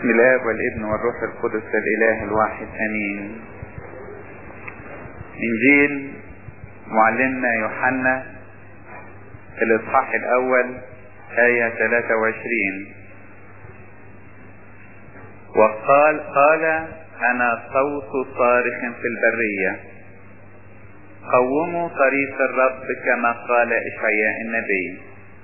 بسم الله والابن والروح القدس الاله الواحد امين انجيل معلمنا يوحنا الاصحاح الاول آية 23 وقال قال انا صوت صارخ في البرية قوموا طريق الرب كما قال اشعياء النبي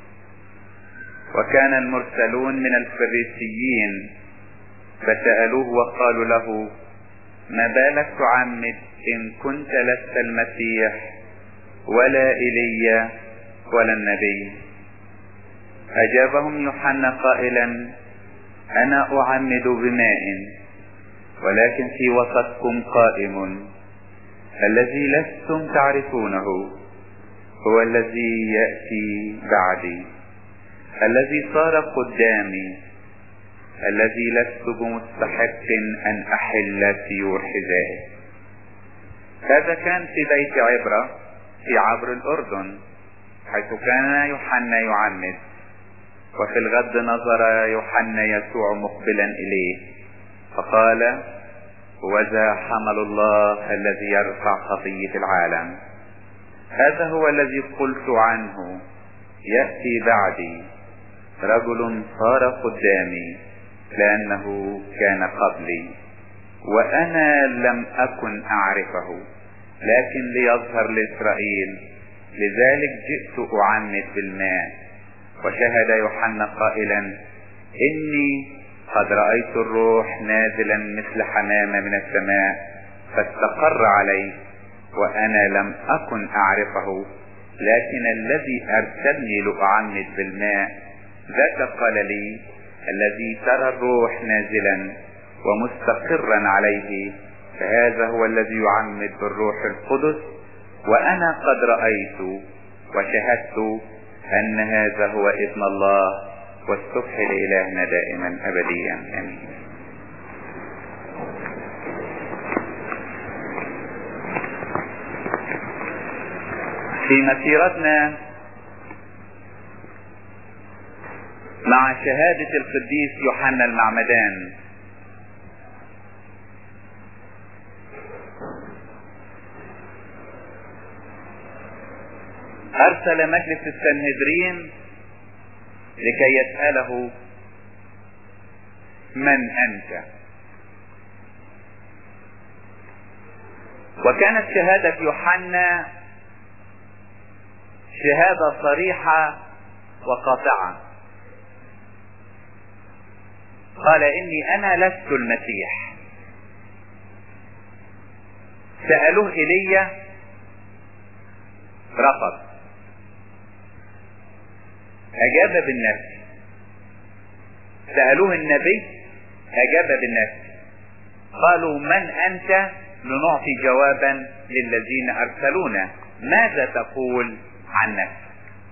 وكان المرسلون من الفريسيين فسألوه وقالوا له ما بالك تعمد إن كنت لست المسيح ولا إيليا ولا النبي أجابهم يوحنا قائلا أنا أعمد بماء ولكن في وسطكم قائم الذي لستم تعرفونه هو الذي يأتي بعدي الذي صار قدامي الذي لست بمستحق ان احل سيور حذائه هذا كان في بيت عبرة في عبر الاردن حيث كان يوحنا يعمد وفي الغد نظر يوحنا يسوع مقبلا اليه فقال وذا حمل الله الذي يرفع خطية العالم هذا هو الذي قلت عنه يأتي بعدي رجل صار قدامي لأنه كان قبلي وأنا لم أكن أعرفه لكن ليظهر لإسرائيل لذلك جئت أعمد بالماء وشهد يوحنا قائلا إني قد رأيت الروح نازلا مثل حمامة من السماء فاستقر عليه وأنا لم أكن أعرفه لكن الذي أرسلني لأعمد بالماء ذاك قال لي الذي ترى الروح نازلا ومستقرا عليه فهذا هو الذي يعمد بالروح القدس وانا قد رأيت وشهدت ان هذا هو ابن الله والسبح لالهنا دائما ابديا امين في مسيرتنا مع شهادة القديس يوحنا المعمدان أرسل مجلس السنهدرين لكي يسأله من أنت وكانت شهادة يوحنا شهادة صريحة وقاطعة قال اني انا لست المسيح سألوه ايليا رفض اجاب بالنفس سألوه النبي اجاب بالنفس قالوا من انت لنعطي جوابا للذين ارسلونا ماذا تقول عن نفسك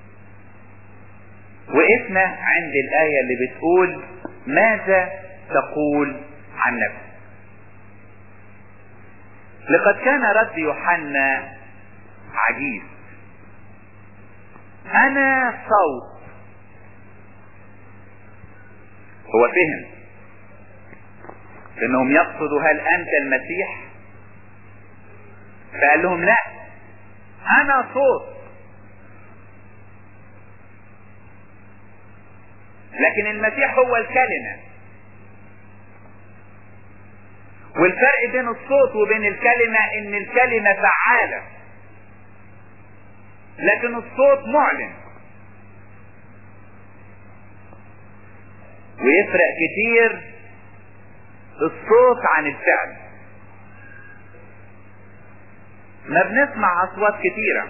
وقفنا عند الآية اللي بتقول ماذا تقول عن نفسك لقد كان رد يوحنا عجيب انا صوت هو فهم انهم يقصدوا هل انت المسيح فقال لهم لا انا صوت لكن المسيح هو الكلمة والفرق بين الصوت وبين الكلمة ان الكلمة فعالة لكن الصوت معلن ويفرق كتير الصوت عن الفعل ما بنسمع اصوات كتيرة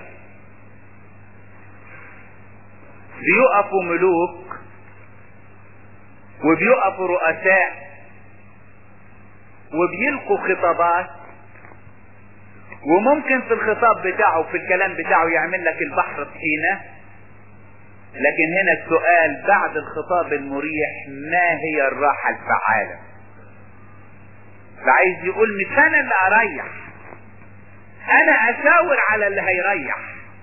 بيقفوا ملوك وبيقفوا رؤساء وبيلقوا خطابات وممكن في الخطاب بتاعه في الكلام بتاعه يعمل لك البحر طحينة لكن هنا السؤال بعد الخطاب المريح ما هي الراحة الفعالة فعايز يقول مش انا اللي اريح انا اشاور على اللي هيريح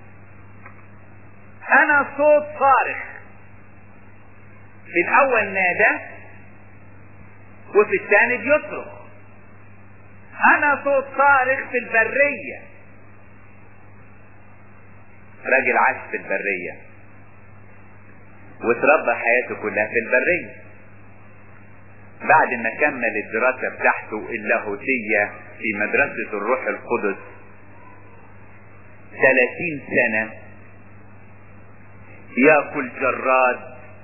انا صوت صارخ في الاول نادى وفي الثاني بيصرخ انا صوت صارخ في البرية راجل عاش في البرية وتربى حياته كلها في البرية بعد ما كمل الدراسة بتاعته اللاهوتية في مدرسة الروح القدس 30 سنة ياكل جراد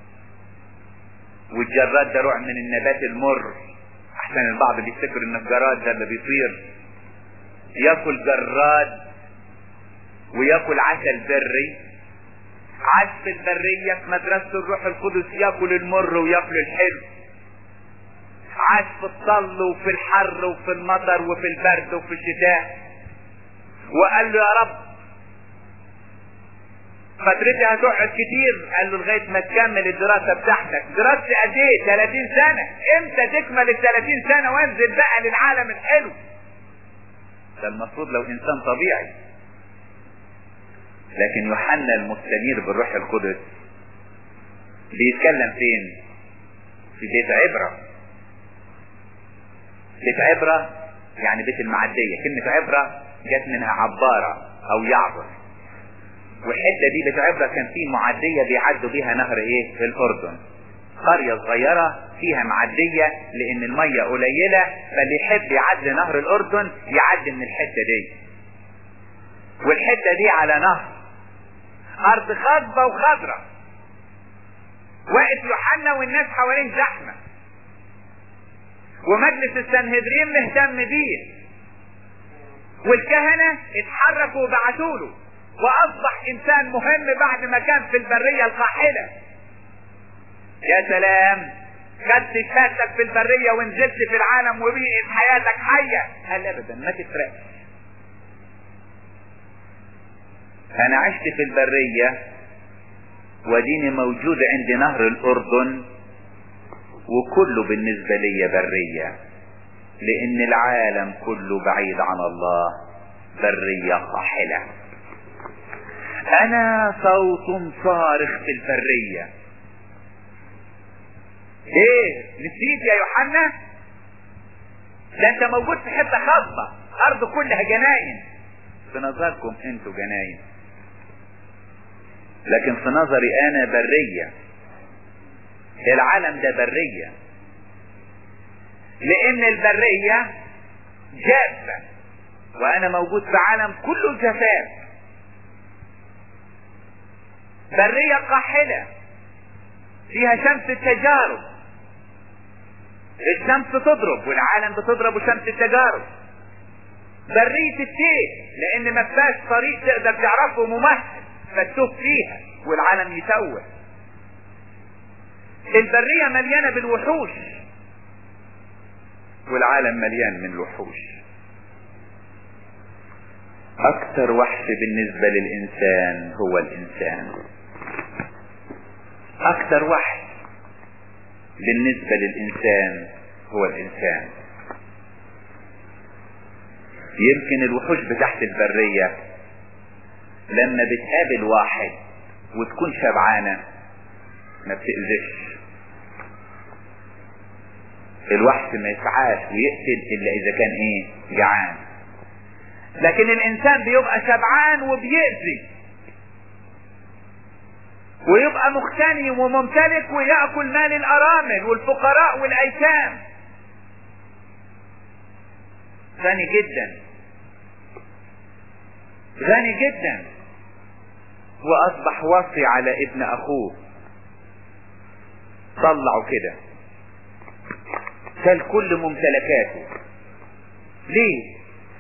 والجراد ده نوع من النبات المر احسن البعض بيفتكر ان الجراد ده اللي بيطير ياكل جراد وياكل عسل بري عاش في البرية في مدرسة الروح القدس ياكل المر وياكل الحلو عاش في الطل وفي الحر وفي المطر وفي البرد وفي الشتاء وقال له يا رب فترتي هتقعد كتير قال له لغايه ما تكمل الدراسه بتاعتك دراستي قد ايه 30 سنه امتى تكمل ال 30 سنه وانزل بقى للعالم الحلو ده المفروض لو انسان طبيعي لكن يوحنا المستنير بالروح القدس بيتكلم فين في بيت عبره بيت عبره يعني بيت المعديه كلمه عبره جت منها عباره او يعبر والحته دي بيت عبره كان فيه معديه بيعدوا بيها نهر ايه الاردن قريه صغيره فيها معديه لان الميه قليله فاللي يحب يعدي نهر الاردن يعدي من الحته دي والحته دي على نهر ارض خصبه وخضره واقف يوحنا والناس حوالين زحمه ومجلس السنهدرين مهتم بيه والكهنه اتحركوا وبعتوا له واصبح انسان مهم بعد ما كان في البرية القاحلة يا سلام خدت شهادتك في البرية ونزلت في العالم وبقيت حياتك حية قال ابدا ما تفرقش انا عشت في البرية وديني موجود عند نهر الاردن وكله بالنسبة لي برية لان العالم كله بعيد عن الله برية قاحلة انا صوت صارخ في البرية ايه نسيت يا يوحنا ده انت موجود في حتة خاصة ارض كلها جناين في نظركم انتوا جناين لكن في نظري انا برية العالم ده برية لان البرية جافة وانا موجود في عالم كله جفاف برية قاحلة فيها شمس التجارب الشمس تضرب والعالم بتضرب شمس التجارب برية التيه لان ما فيهاش طريق تقدر تعرفه ممهد فتوه فيها والعالم يتوه البرية مليانة بالوحوش والعالم مليان من الوحوش اكثر وحش بالنسبة للانسان هو الانسان اكثر وحش بالنسبة للانسان هو الانسان يمكن الوحوش بتاعت البرية لما بتقابل واحد وتكون شبعانة ما بتأذيش الوحش ما يسعاش ويقتل الا اذا كان ايه جعان لكن الانسان بيبقى شبعان وبيأذي ويبقى مختني وممتلك ويأكل مال الارامل والفقراء والايتام غني جدا غني جدا واصبح وصي على ابن اخوه طلعوا كده كل كل ممتلكاته ليه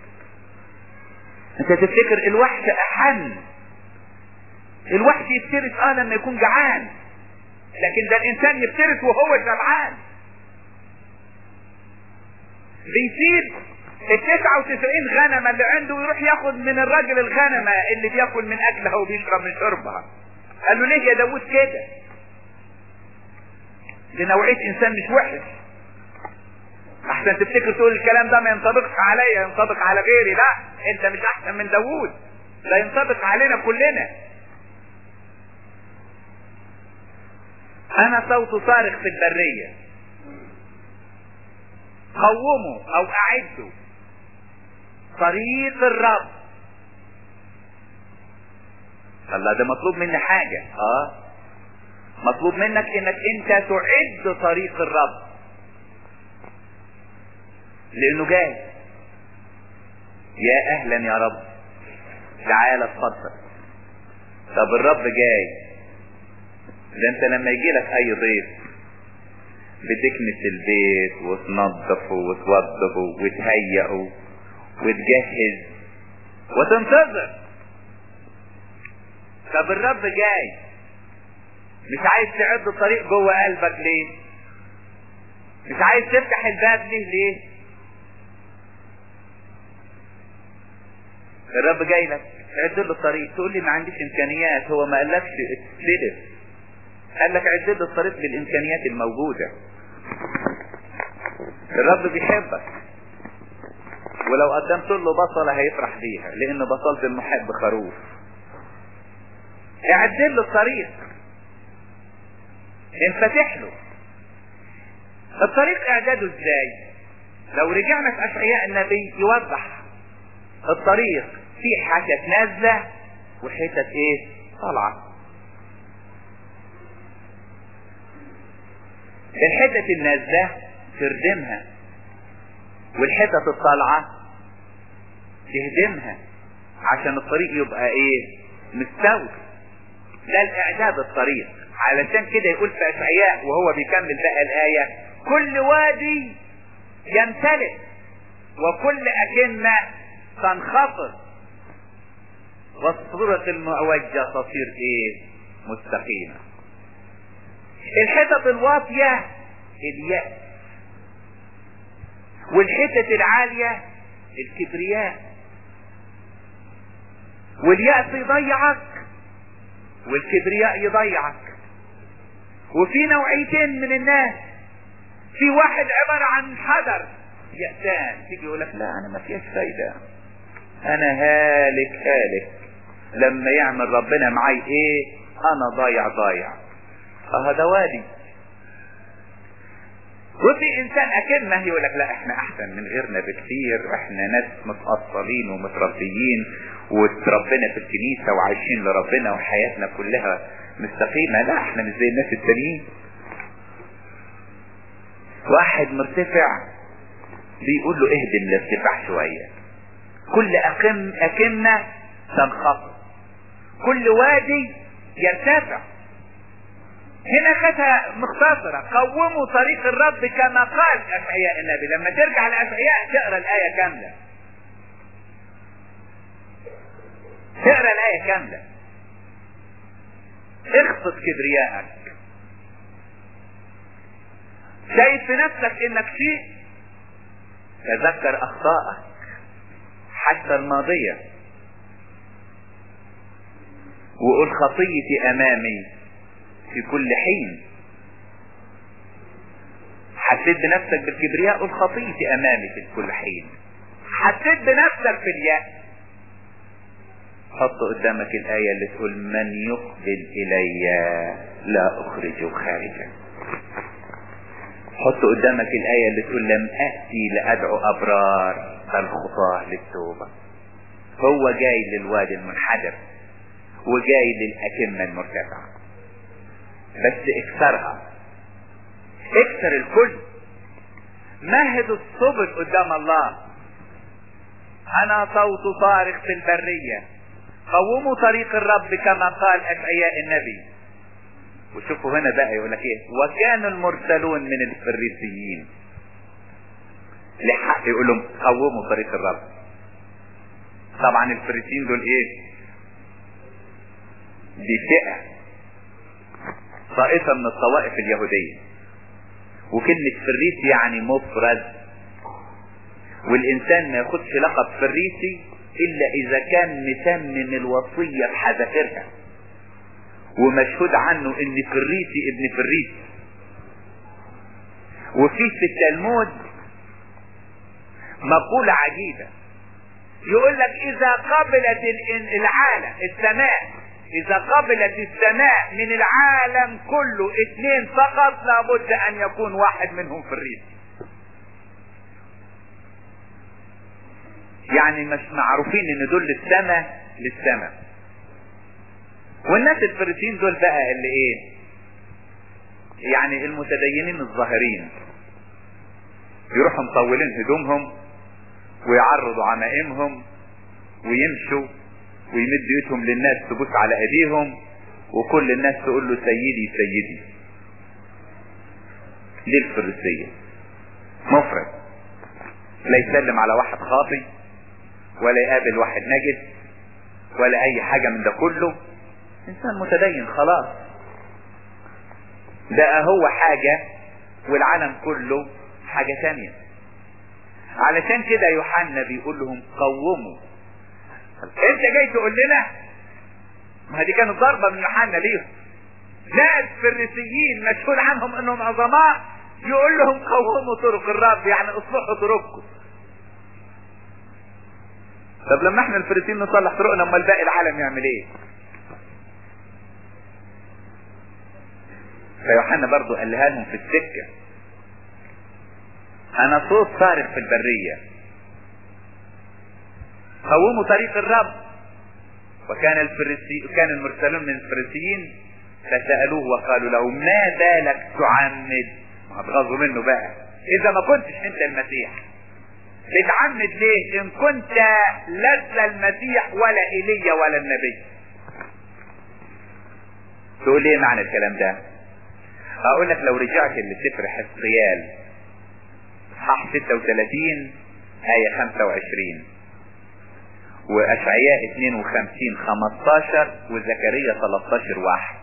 انت تفتكر الوحش احن الوحش يفترس اه لما يكون جعان لكن ده الانسان يفترس وهو شبعان بيسيب التسعة وتسعين غنمة اللي عنده ويروح ياخد من الراجل الغنمة اللي بياكل من اكلها وبيشرب من شربها قال له ليه يا داوود كده دي نوعية انسان مش وحش احسن تفتكر تقول الكلام ده ما ينطبقش عليا ينطبق على غيري لا انت مش احسن من داوود ده ينطبق علينا كلنا انا صوت صارخ في البرية قوموا او اعدوا طريق الرب الله ده مطلوب مني حاجة اه مطلوب منك انك انت تعد طريق الرب لانه جاي يا اهلا يا رب تعالى اتفضل طب الرب جاي ده انت لما يجي لك اي ضيف بتكنس البيت وتنظفه وتوضبه وتهيئه وتجهز وتنتظر طب الرب جاي مش عايز تعد الطريق جوه قلبك ليه مش عايز تفتح الباب ليه ليه الرب جاي لك عد له الطريق تقول لي ما عنديش امكانيات هو ما قالكش اتسلف قال لك عد له الطريق بالامكانيات الموجوده الرب بيحبك ولو قدمت له بصله هيفرح بيها لان بصله المحب خروف اعد له الطريق انفتح له الطريق اعداده ازاي لو رجعنا في اشعياء النبي يوضح الطريق في حتت نازله وحتت ايه طالعه الحتت النازله تردمها والحتت الطالعه تهدمها عشان الطريق يبقى ايه مستوي ده الاعداد الطريق علشان كده يقول في اشعياء وهو بيكمل بقى الايه كل وادي يمتلئ وكل اكنه تنخفض والصورة المعوجة تصير ايه مستقيمة الحتت الواطية اليأس والحتت العالية الكبرياء واليأس يضيعك والكبرياء يضيعك وفي نوعيتين من الناس في واحد عبارة عن حذر يأسان تيجي يقول لك لا انا ما فيهاش فايدة انا هالك هالك لما يعمل ربنا معي ايه انا ضايع ضايع اه ده وادي وفي انسان اكنه يقول لك لا احنا احسن من غيرنا بكثير واحنا ناس متأصلين ومتربيين وتربينا في الكنيسة وعايشين لربنا وحياتنا كلها مستقيمة لا احنا مش زي الناس التانيين واحد مرتفع بيقول له اهدم الارتفاع شوية كل أكم أكنة تنخفض كل وادي يرتفع هنا خدها مختصرة قوموا طريق الرب كما قال أشعياء النبي لما ترجع لأشعياء تقرأ الآية كاملة تقرأ الآية كاملة اخفض كبريائك شايف في نفسك انك شيء تذكر اخطائك حتى الماضية وقول خطيتي امامي في كل حين حسيت بنفسك بالكبرياء قول خطيتي امامي في كل حين حسيت بنفسك في اليأس حط قدامك الآية اللي تقول من يقبل إلي لا أخرجه خارجا حط قدامك الآية اللي تقول لم أأتي لأدعو أبرار بل خطاه للتوبة هو جاي للوادي المنحدر وجاي للأكمة المرتفعة بس اكسرها اكسر الكل مهد السبل قدام الله انا صوت صارخ في البرية قوموا طريق الرب كما قال اشعياء النبي وشوفوا هنا بقى يقول لك ايه وكان المرسلون من الفريسيين لحق يقول لهم قوموا طريق الرب طبعا الفريسيين دول ايه دي فئة طائفة من الطوائف اليهودية وكلمة فريسي يعني مفرد والإنسان ما ياخدش لقب فريسي إلا إذا كان متمم الوصية بحذافيرها ومشهود عنه إن فريسي ابن فريسي وفي في التلمود مقولة عجيبة يقول لك إذا قبلت العالم السماء إذا قبلت السماء من العالم كله اثنين فقط لابد أن يكون واحد منهم فريسي يعني مش معروفين ان دول للسماء للسماء والناس الفريسيين دول بقى اللي ايه يعني المتدينين الظاهرين يروحوا مطولين هدومهم ويعرضوا عمائمهم ويمشوا ويمد ايدهم للناس تبوس على ايديهم وكل الناس تقول له سيدي سيدي دي الفريسية مفرد لا يسلم على واحد خاطي ولا يقابل واحد نجس ولا اي حاجة من ده كله انسان متدين خلاص ده هو حاجة والعالم كله حاجة تانية علشان كده يوحنا بيقول لهم قوموا انت جاي تقول لنا ما دي كانت ضربة من يوحنا ليهم ناس فريسيين مشهور عنهم انهم عظماء يقول لهم قوموا طرق الرب يعني اصلحوا طرقكم طب لما احنا الفريسيين نصلح طرقنا امال باقي العالم يعمل ايه فيوحنا برضو قالها لهم في السكة انا صوت صارخ في البرية قوموا طريق الرب وكان الفريسي كان المرسلون من الفريسيين فسألوه وقالوا له ما بالك تعمد هتغاظوا منه بقى اذا ما كنتش انت المسيح بتعمد ليه ان كنت لست المسيح ولا ايليا ولا النبي تقول ايه معنى الكلام ده اقول لك لو رجعت لسفر حزقيال اصحاح 36 آية 25 وأشعياء 52 15 وزكريا 13 واحد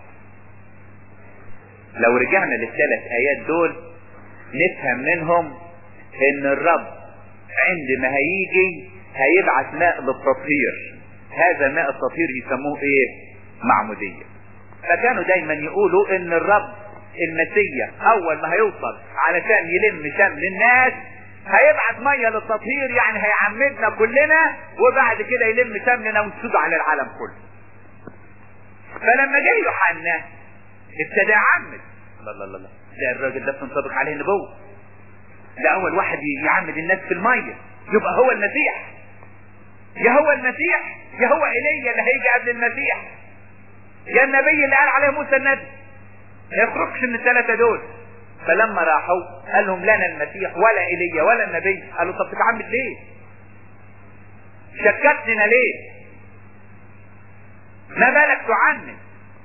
لو رجعنا للثلاث آيات دول نفهم منهم إن الرب عندما هيجي هيبعث ماء للتطهير هذا ماء التطهير يسموه ايه معمودية فكانوا دايما يقولوا ان الرب المسيح اول ما هيوصل علشان يلم شمل الناس هيبعت ميه للتطهير يعني هيعمدنا كلنا وبعد كده يلم شملنا ونسود على العالم كله فلما جه يوحنا ابتدى يعمد لا لا لا لا ده الراجل ده تنطبق عليه نبوه ده اول واحد يعمد الناس في الميه يبقى هو المسيح يا هو المسيح يا هو ايليا اللي هيجي قبل المسيح يا النبي اللي قال عليه موسى النبي ما يخرجش من الثلاثه دول فلما راحوا قال لهم لنا المسيح ولا ايليا ولا النبي قالوا طب تتعمد ليه شككتنا ليه ما بالك تعمد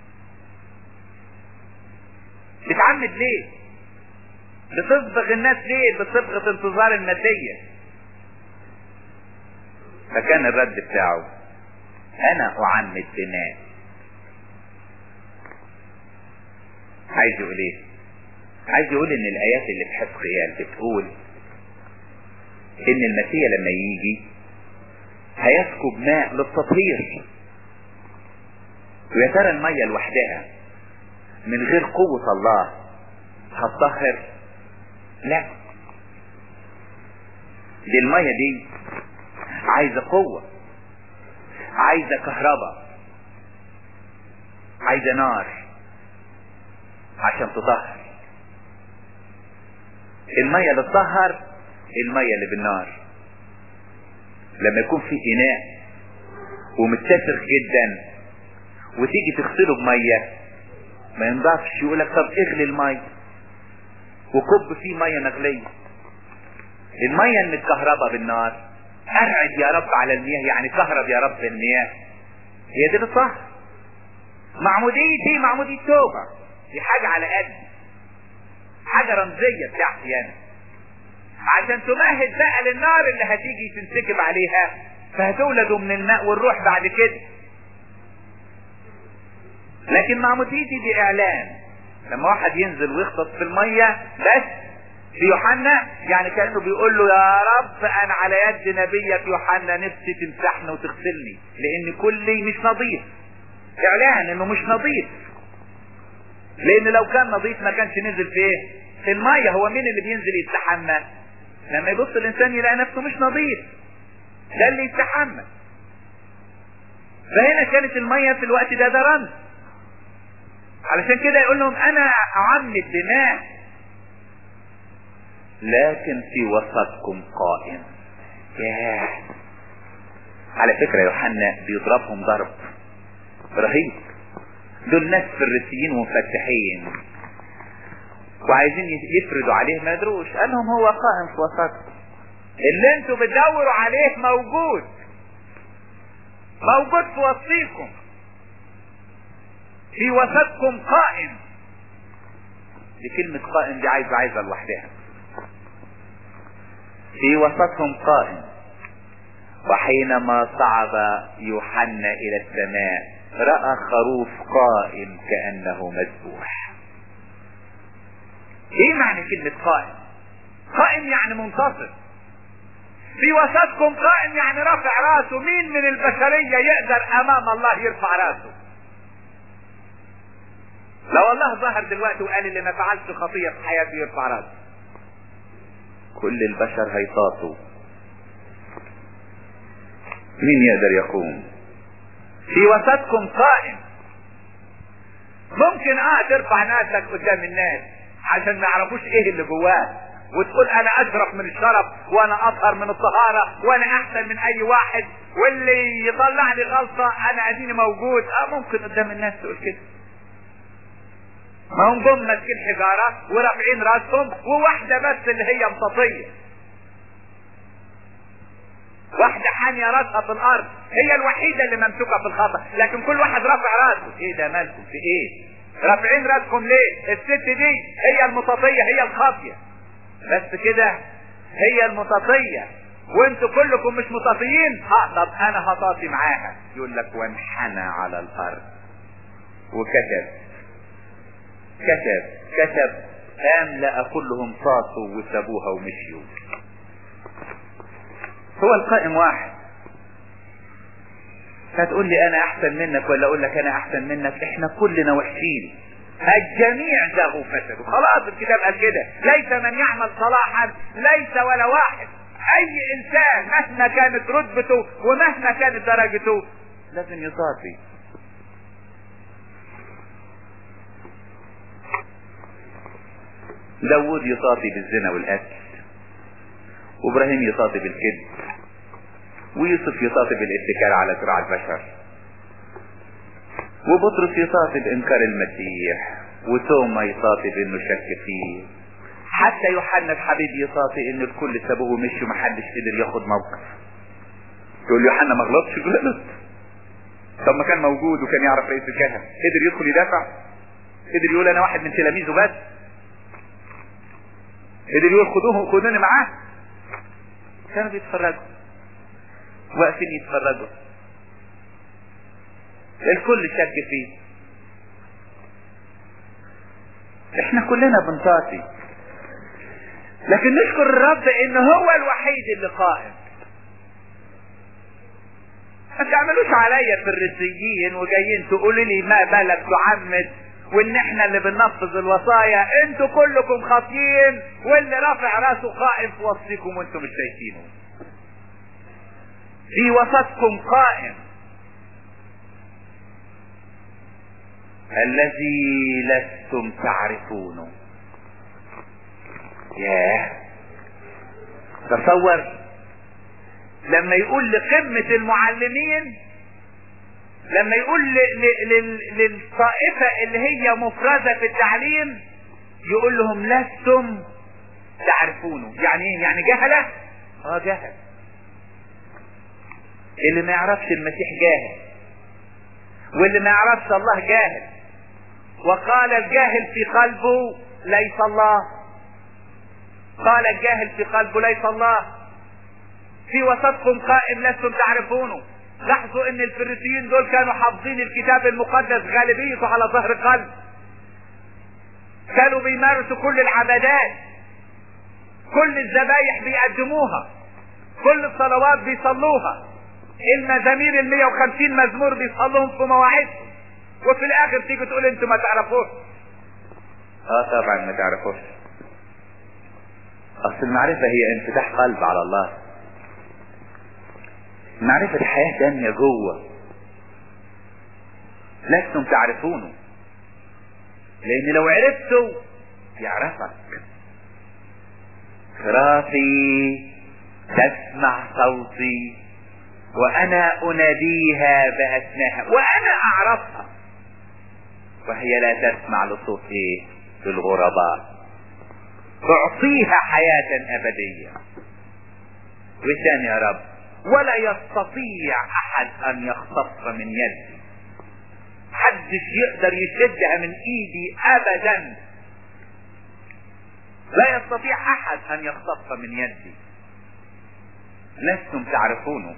بتعمد ليه بتصبغ الناس ليه بصبغة انتظار المسيح فكان الرد بتاعه انا اعمد بماء عايز يقول ايه عايز يقول ان الايات اللي في حزقيال بتقول ان المسيح لما يجي هيسكب ماء للتطهير ويا ترى الميه لوحدها من غير قوة الله هتطهر لا دي المية دي عايزة قوة عايزة كهرباء عايزة نار عشان تطهر المية اللي تطهر المية اللي بالنار لما يكون في اناء ومتسخ جدا وتيجي تغسله بميه ما ينضافش يقولك طب اغلي الميه وكب فيه ميه مغليه الميه المتكهربه بالنار ارعد يا رب على المياه يعني كهرب يا رب المياه هي دي بالصح معمودية دي معمودية توبة دي حاجة على قد حاجة رمزية بتاعتي انا عشان تمهد بقى للنار اللي هتيجي تنسكب عليها فهتولدوا من الماء والروح بعد كده لكن معموديتي دي اعلان لما واحد ينزل ويغطس في المية بس في يوحنا يعني كأنه بيقول له يا رب انا على يد نبيك يوحنا نفسي تمسحني وتغسلني لان كلي مش نظيف اعلان انه مش نظيف لان لو كان نظيف ما كانش نزل في ايه في المية هو مين اللي بينزل يستحمى لما يبص الانسان يلاقي نفسه مش نظيف ده اللي يستحمى فهنا كانت المية في الوقت ده ده رمز علشان كده يقول لهم انا اعمد بماء لكن في وسطكم قائم ياه على فكرة يوحنا بيضربهم ضرب رهيب دول ناس فريسيين ومفتحين وعايزين يفردوا عليه ما يدروش قال لهم هو قائم في وسطكم اللي انتوا بتدوروا عليه موجود موجود في وسطيكم في وسطكم قائم دي كلمة قائم دي عايزة عايزة لوحدها في وسطهم قائم وحينما صعد يوحنا الى السماء رأى خروف قائم كأنه مذبوح ايه معنى كلمة قائم قائم يعني منتصر في وسطكم قائم يعني رافع راسه مين من البشرية يقدر امام الله يرفع راسه لو الله ظهر دلوقتي وقال اللي ما فعلش خطية في حياتي يرفع راسه كل البشر هيطاطوا مين يقدر يقوم في وسطكم قائم ممكن اه ترفع ناسك قدام الناس عشان ما يعرفوش ايه اللي جواه وتقول انا اشرف من الشرف وانا اطهر من الطهارة وانا احسن من اي واحد واللي يطلع لي غلطة انا اديني موجود اه ممكن قدام الناس تقول كده ما هم جم ماسكين حجارة ورافعين راسهم وواحدة بس اللي هي مطاطية واحدة حامية راسها في الارض هي الوحيدة اللي ممسوكة في الخطأ لكن كل واحد رافع راسه ايه ده مالكم في ايه رافعين راسكم ليه الست دي هي المطاطية هي الخاطية بس كده هي المطاطية وانتوا كلكم مش مطاطيين اه طب انا هطاطي معاها يقول لك وانحنى على الارض وكتب كتب كتب قام لقى كلهم طاطوا وسابوها ومشيوا هو القائم واحد هتقول لي انا احسن منك ولا اقول لك انا احسن منك احنا كلنا وحشين الجميع زاغوا فسدوا خلاص الكتاب قال كده ليس من يعمل صلاحا ليس ولا واحد اي انسان مهما كانت رتبته ومهما كانت درجته لازم يصافي داود يصافي بالزنا والقتل وابراهيم يصافي بالكذب ويوسف يصافي بالاتكال على ذراع البشر وبطرس يصافي بانكار المسيح وتوما يصافي بانه شك فيه حتى يوحنا الحبيب يصافي ان الكل سابوه ومشي ومحدش قدر ياخد موقف يقول يوحنا ما غلطش يقول غلط طب ما كان موجود وكان يعرف رئيس الكهنه قدر يدخل يدافع قدر يقول انا واحد من تلاميذه بس قدر يقول خدوه خدوني معاه كانوا بيتفرجوا واقفين يتفرجوا الكل شك فيه احنا كلنا بنطاطي لكن نشكر الرب ان هو الوحيد اللي قائم ما تعملوش عليا في الرسيين وجايين تقولوا لي ما بالك تعمد وان احنا اللي بننفذ الوصايا انتوا كلكم خاطيين واللي رافع راسه قائم في وسطكم وانتم مش شايفينه في وسطكم قائم الذي لستم تعرفونه ياه تصور لما يقول لقمة المعلمين لما يقول للطائفة اللي هي مفردة في التعليم يقول لهم لستم تعرفونه يعني ايه يعني جهلة اه جهل اللي ما يعرفش المسيح جاهل واللي ما يعرفش الله جاهل وقال الجاهل في قلبه ليس الله قال الجاهل في قلبه ليس الله في وسطكم قائم لستم تعرفونه لاحظوا ان الفريسيين دول كانوا حافظين الكتاب المقدس غالبيته على ظهر قلب كانوا بيمارسوا كل العبادات كل الذبايح بيقدموها كل الصلوات بيصلوها المزامير ال 150 مزمور بيصلوهم في مواعيدهم وفي الاخر تيجي تقول انتوا ما تعرفوش اه طبعا ما تعرفوش اصل المعرفة هي انفتاح قلب على الله المعرفة دي حياة تانية جوه لستم تعرفونه لان لو عرفته يعرفك خرافي تسمع صوتي وانا اناديها باسمها وانا اعرفها وهي لا تسمع لصوت ايه الغرباء اعطيها حياة ابدية وثاني يا رب ولا يستطيع احد ان يختص من يدي محدش يقدر يشدها من ايدي ابدا لا يستطيع احد ان يختص من يدي لستم تعرفونه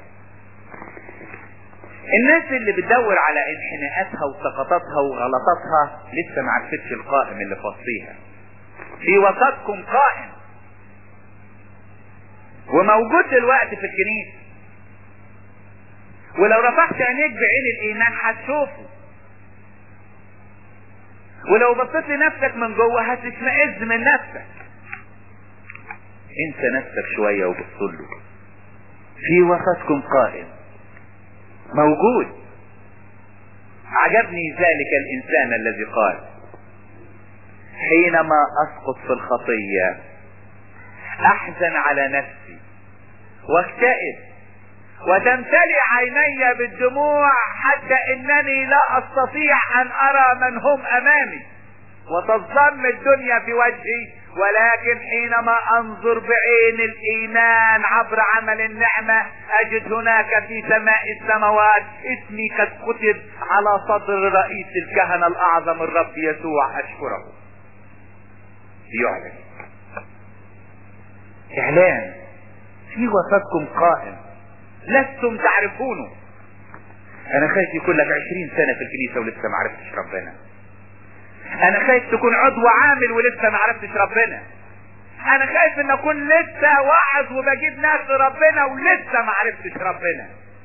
الناس اللي بتدور على انحناءاتها وسقطاتها وغلطاتها لسه ما عرفتش القائم اللي في وسطيها في وسطكم قائم وموجود دلوقتي في الكنيسه ولو رفعت عينيك بعين الايمان هتشوفه ولو بصيت لنفسك من جوه هتشمئز من نفسك انسى نفسك شويه وبص له في وسطكم قائم موجود عجبني ذلك الانسان الذي قال حينما اسقط في الخطيه احزن على نفسي واكتئب وتمتلئ عيني بالدموع حتى انني لا استطيع ان ارى من هم امامي وتظلم الدنيا في وجهي ولكن حينما انظر بعين الايمان عبر عمل النعمة اجد هناك في سماء السماوات اسمي قد كتب على صدر رئيس الكهنة الاعظم الرب يسوع اشكره يعلن اعلان في وسطكم قائم لستم تعرفونه انا خايف يكون لك عشرين سنة في الكنيسة ولسه ما عرفتش ربنا انا خايف تكون عضو عامل ولسه ما عرفتش ربنا انا خايف ان اكون لسه واعظ وبجيب ناس لربنا ولسه ما عرفتش ربنا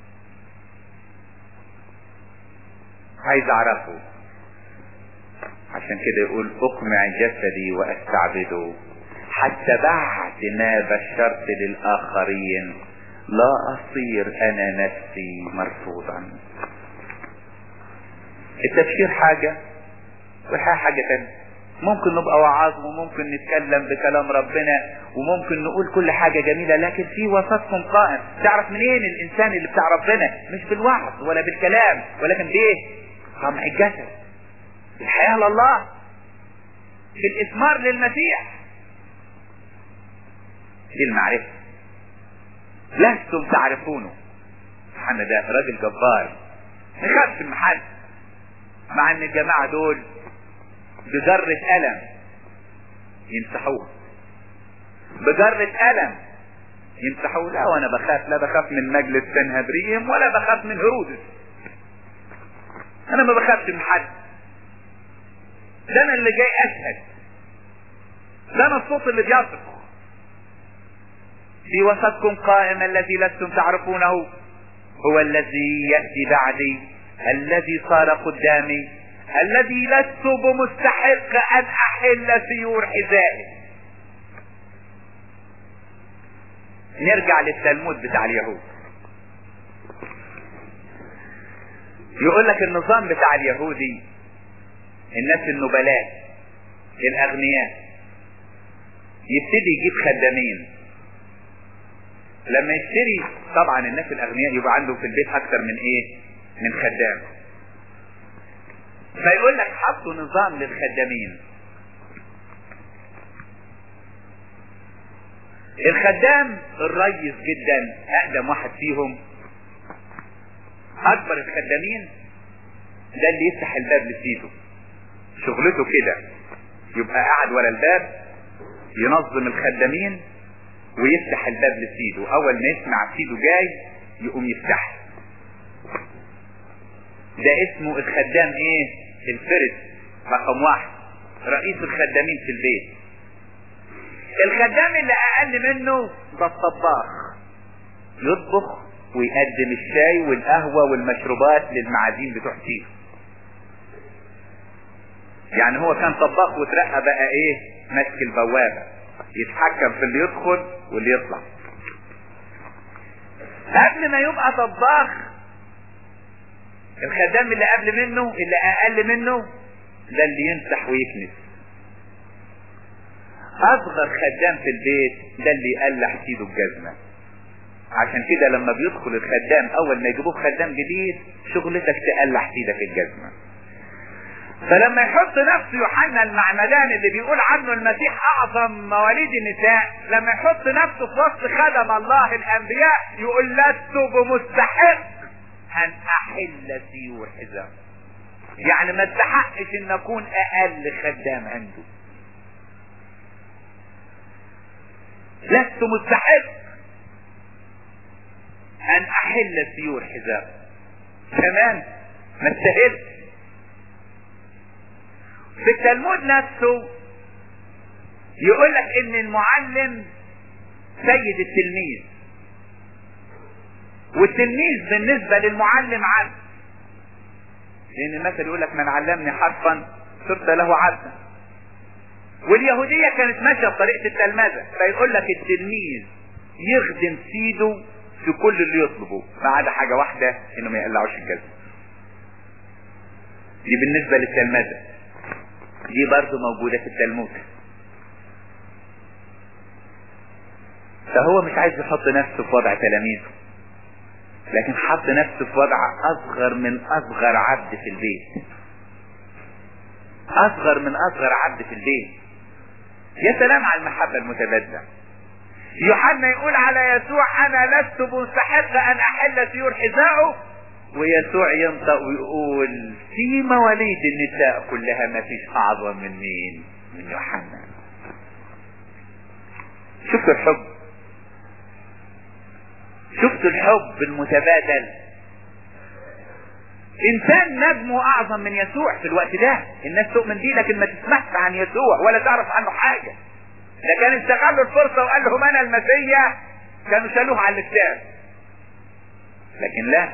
عايز اعرفه عشان كده يقول اقمع جسدي واستعبده حتى بعد ما بشرت للاخرين لا اصير انا نفسي مرفوضا التبشير حاجة والحياة حاجة تانية ممكن نبقى وعاظ وممكن نتكلم بكلام ربنا وممكن نقول كل حاجة جميلة لكن في وسطكم قائم تعرف منين الانسان اللي بتاع ربنا مش بالوعظ ولا بالكلام ولكن بايه طمع الجسد الحياة لله في الإثمار للمسيح دي المعرفة لستم تعرفونه سبحان ده راجل جبار ما يخافش من حد مع ان الجماعة دول بجرة ألم يمسحوه بجرة ألم يمسحوه لا وانا بخاف لا بخاف من مجلس سنهدريم ولا بخاف من هرودس انا ما بخافش من حد ده انا اللي جاي اشهد ده انا الصوت اللي بيصرخ في وسطكم قائم الذي لستم تعرفونه هو الذي يأتي بعدي الذي صار قدامي الذي لست بمستحق ان احل سيور حذائه نرجع للتلمود بتاع اليهود يقول لك النظام بتاع اليهودي الناس النبلاء الاغنياء يبتدي يجيب خدامين لما يشتري طبعا الناس الاغنياء يبقى عنده في البيت اكتر من ايه من خدام فيقول لك حطوا نظام للخدامين الخدام الريس جدا اقدم واحد فيهم اكبر الخدامين ده اللي يفتح الباب لسيده شغلته كده يبقى قاعد ورا الباب ينظم الخدامين ويفتح الباب لسيده اول ما يسمع سيده جاي يقوم يفتحه ده اسمه الخدام ايه الفرد رقم واحد رئيس الخدامين في البيت الخدام اللي اقل منه ده الطباخ يطبخ ويقدم الشاي والقهوة والمشروبات للمعازيم بتوع سيده يعني هو كان طباخ وترقى بقى ايه ماسك البوابة يتحكم في اللي يدخل واللي يطلع قبل ما يبقى طباخ الخدام اللي قبل منه اللي اقل منه ده اللي يمسح ويكنس اصغر خدام في البيت ده اللي يقلع سيده الجزمة عشان كده لما بيدخل الخدام اول ما يجيبوه خدام جديد شغلتك تقلع ايدك الجزمة فلما يحط نفسه يوحنا المعمدان اللي بيقول عنه المسيح اعظم مواليد النساء لما يحط نفسه في وسط خدم الله الانبياء يقول لست بمستحق ان احل سيور حزام يعني ما استحقش ان اكون اقل خدام عنده لست مستحق ان احل سيور حزام كمان ما استاهلش في التلمود نفسه يقول لك ان المعلم سيد التلميذ والتلميذ بالنسبة للمعلم عبد لان المثل يقول لك من علمني حرفا صرت له عبدا واليهودية كانت ماشية بطريقة التلمذة فيقول لك التلميذ يخدم سيده في كل اللي يطلبه ما عدا حاجة واحدة انه ما يقلعوش الجزم دي بالنسبة للتلمذة دي برضه موجودة في التلمود فهو مش عايز يحط نفسه في وضع تلاميذه لكن حط نفسه في وضع اصغر من اصغر عبد في البيت اصغر من اصغر عبد في البيت يا سلام على المحبة المتبادلة يوحنا يقول على يسوع انا لست مستحق ان احل سيور حذائه ويسوع ينطق ويقول في مواليد النساء كلها ما فيش اعظم من مين من يوحنا شفتوا الحب شفتوا الحب المتبادل انسان نجمه اعظم من يسوع في الوقت ده الناس تؤمن بيه لكن ما تسمعش عن يسوع ولا تعرف عنه حاجه ده كان استغلوا الفرصه وقال لهم انا المسيح كانوا شالوه على الكتاب لكن لا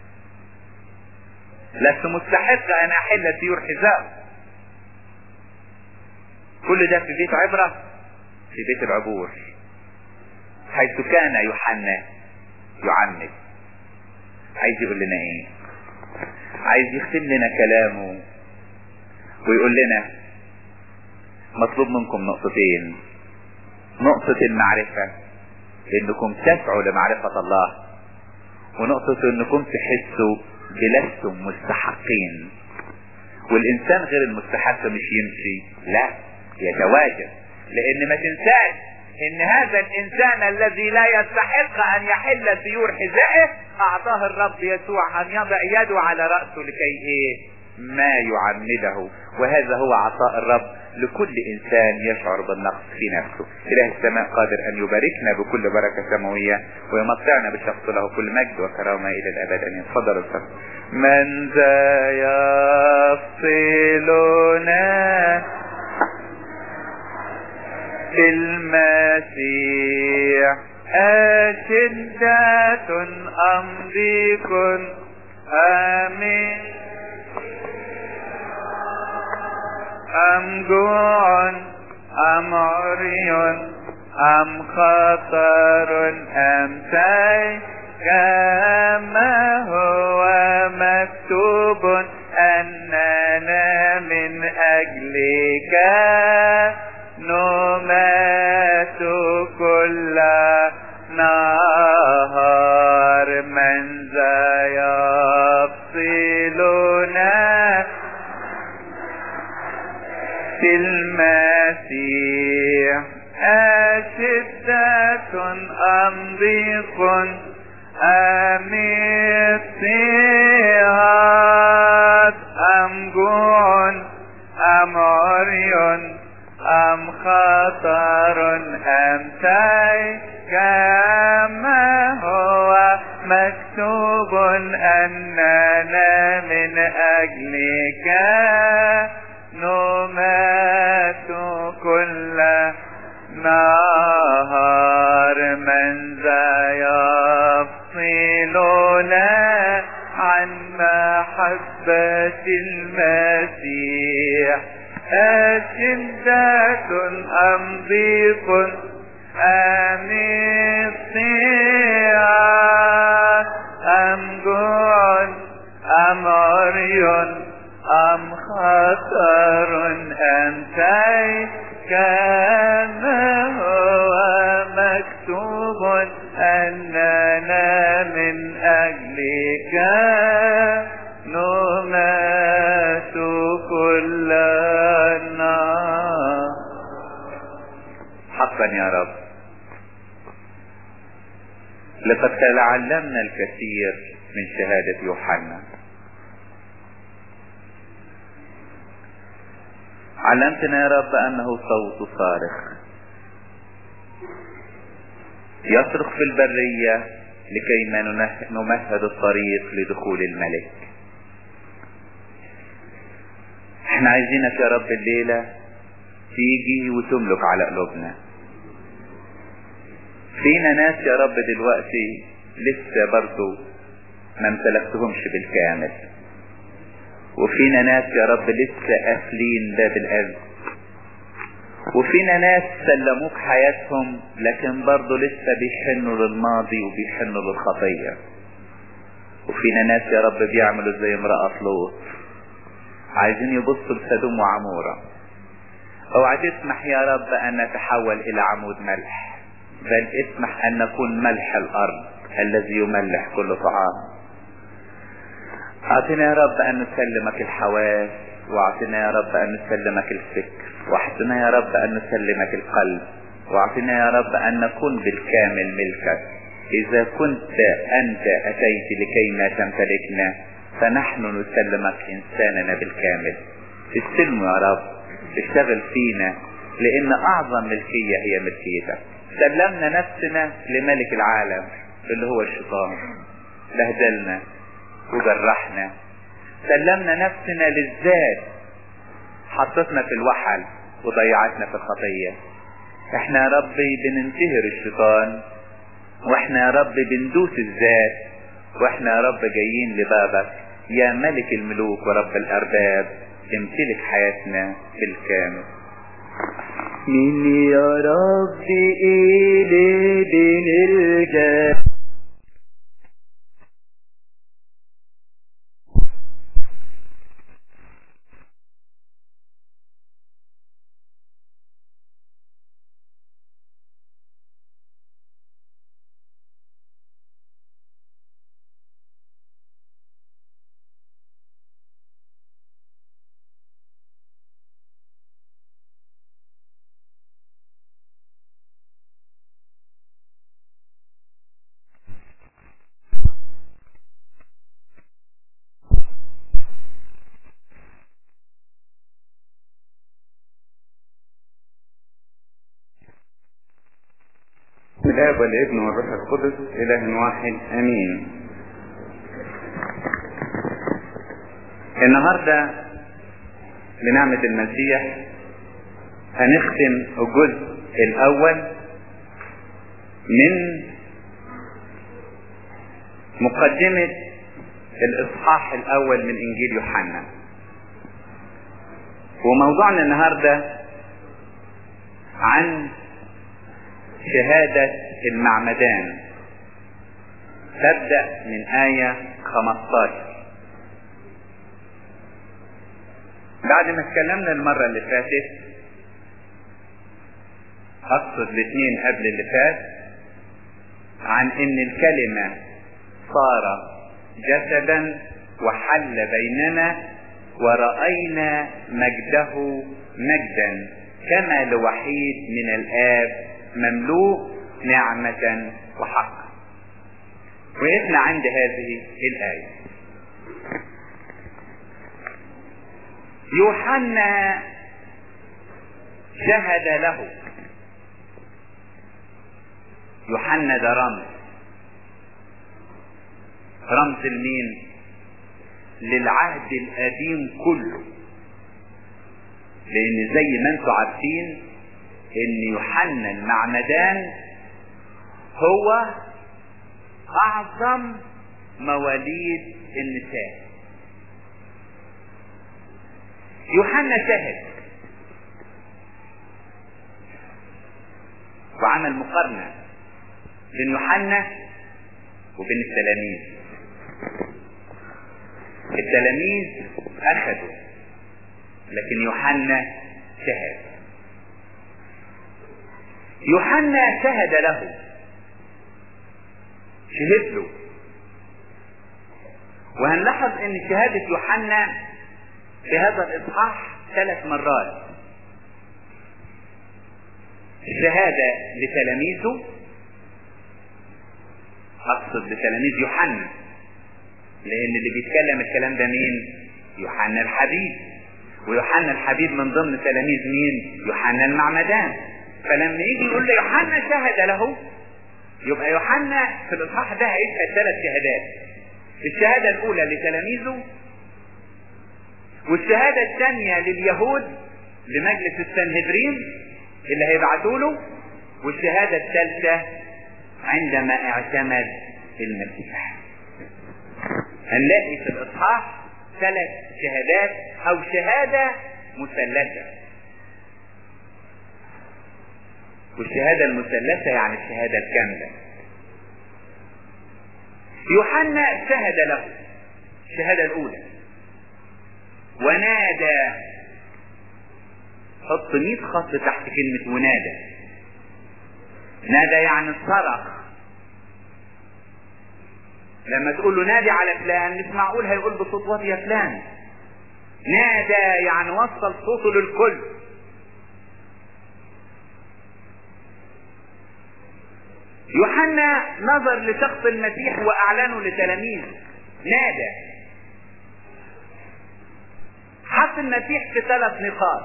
لست مستحق ان احل سيور حذاء كل ده في بيت عبرة في بيت العبور حيث كان يوحنا يعمد عايز يقول لنا ايه عايز يختم لنا كلامه ويقول لنا مطلوب منكم نقطتين نقطة المعرفة انكم تسعوا لمعرفة الله ونقطة انكم تحسوا بلستم مستحقين والانسان غير المستحق مش يمشي لا يتواجد لان ما تنساش ان هذا الانسان الذي لا يستحق ان يحل سيور حذائه اعطاه الرب يسوع ان يضع يده على رأسه لكي ايه ما يعمده وهذا هو عطاء الرب لكل انسان يشعر بالنقص في نفسه اله السماء قادر ان يباركنا بكل بركة سماوية ويمتعنا بشخص له كل مجد وكرامة الى الابد ان يتفضل الفضل من ذا يفصلنا في المسيح أشدة أم ضيق آمين أم جوع أم عري أم خطر أم سيف كما هو مكتوب أننا من أجلك نمات كل نهار من ذا يفصلنا في المسيح أشدة أم ضيق أم اضطهاد أم جوع أم عري أم خطر أم سيف كما هو مكتوب أننا من أجلك نمات كل نهار من ذا يفصلنا عن محبة المسيح أشدة أم ضيق أم اضطهاد أم جوع أم عري أم خطر أم سيف كما هو مكتوب أننا شكرا يا رب لقد تعلمنا الكثير من شهادة يوحنا علمتنا يا رب انه صوت صارخ يصرخ في البرية لكي ما نمهد الطريق لدخول الملك احنا عايزينك يا رب الليلة تيجي وتملك على قلوبنا فينا ناس يا رب دلوقتي لسه برضو ما امتلكتهمش بالكامل وفينا ناس يا رب لسه قافلين باب القلب وفينا ناس سلموك حياتهم لكن برضه لسه بيحنوا للماضي وبيحنوا للخطية وفينا ناس يا رب بيعملوا زي امرأة لوط عايزين يبصوا لسدوم وعمورة اوعى تسمح يا رب ان نتحول الى عمود ملح بل اسمح ان نكون ملح الارض الذي يملح كل طعام اعطنا يا رب ان نسلمك الحواس واعطنا يا رب ان نسلمك الفكر واعطنا يا رب ان نسلمك القلب واعطنا يا رب ان نكون بالكامل ملكك اذا كنت انت اتيت لكي ما تمتلكنا فنحن نسلمك انساننا بالكامل استلموا يا رب اشتغل فينا لان اعظم ملكية هي ملكيتك سلمنا نفسنا لملك العالم اللي هو الشيطان بهدلنا وجرحنا سلمنا نفسنا للذات حطتنا في الوحل وضيعتنا في الخطية احنا يا ربي بننتهر الشيطان واحنا يا رب بندوس الذات واحنا يا رب جايين لبابك يا ملك الملوك ورب الارباب امتلك حياتنا بالكامل مين يا ربي إلي بنلجأ الاب والابن والروح القدس اله واحد امين النهاردة بنعمة المسيح هنختم الجزء الاول من مقدمة الاصحاح الاول من انجيل يوحنا وموضوعنا النهاردة عن شهادة المعمدان تبدأ من آية 15 بعد ما اتكلمنا المرة اللي فاتت أقصد الاثنين قبل اللي فات عن إن الكلمة صار جسدا وحل بيننا ورأينا مجده مجدا كما لوحيد من الآب مملوء نعمة وحقا وقفنا عند هذه الآية يوحنا شهد له يوحنا ده رمز رمز لمين للعهد القديم كله لان زي ما انتم عارفين ان يوحنا المعمدان هو اعظم مواليد النساء يوحنا شهد وعمل مقارنة بين يوحنا وبين التلاميذ التلاميذ اخذوا لكن يوحنا شهد يوحنا شهد له شهد له وهنلاحظ ان شهادة يوحنا في هذا الاصحاح ثلاث مرات شهادة لتلاميذه اقصد لتلاميذ يوحنا لان اللي بيتكلم الكلام ده مين يوحنا الحبيب ويوحنا الحبيب من ضمن تلاميذ مين يوحنا المعمدان فلما يجي يقول له يوحنا شهد له يبقى يوحنا في الاصحاح ده هيشهد ثلاث شهادات الشهادة الاولى لتلاميذه والشهادة الثانية لليهود لمجلس السنهدرين اللي هيبعتوا له والشهادة الثالثة عندما اعتمد المسيح هنلاقي في الاصحاح ثلاث شهادات او شهادة مثلثة والشهادة المثلثة يعني الشهادة الكاملة يوحنا شهد له الشهادة الاولى ونادى حط 100 خط تحت كلمة ونادى نادى يعني صرخ لما تقول له نادي على فلان مش معقول هيقول بصوت واطي يا فلان نادى يعني وصل صوته للكل يوحنا نظر لشخص المسيح واعلنه لتلاميذه نادى حط المسيح في ثلاث نقاط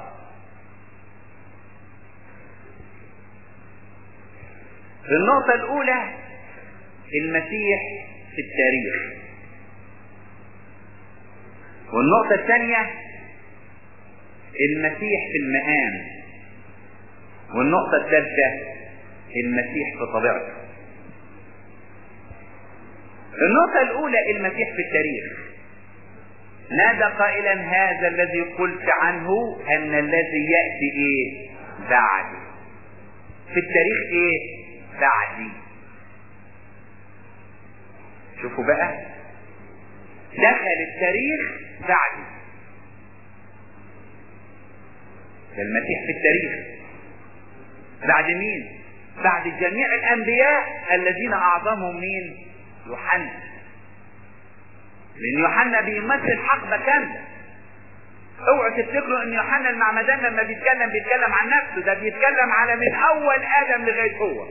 النقطة الأولى المسيح في التاريخ والنقطة الثانية المسيح في المقام والنقطة الثالثة المسيح في طبيعته النقطة الأولى المسيح في التاريخ نادى قائلا هذا الذي قلت عنه أن الذي يأتي إيه بعدي في التاريخ إيه بعدي شوفوا بقى دخل التاريخ بعدي ده المسيح في التاريخ بعد مين بعد جميع الانبياء الذين اعظمهم مين يوحنا لان يوحنا بيمثل حقبه كامله اوعوا تفتكروا ان يوحنا المعمدان لما بيتكلم بيتكلم عن نفسه ده بيتكلم على من اول ادم لغايه هو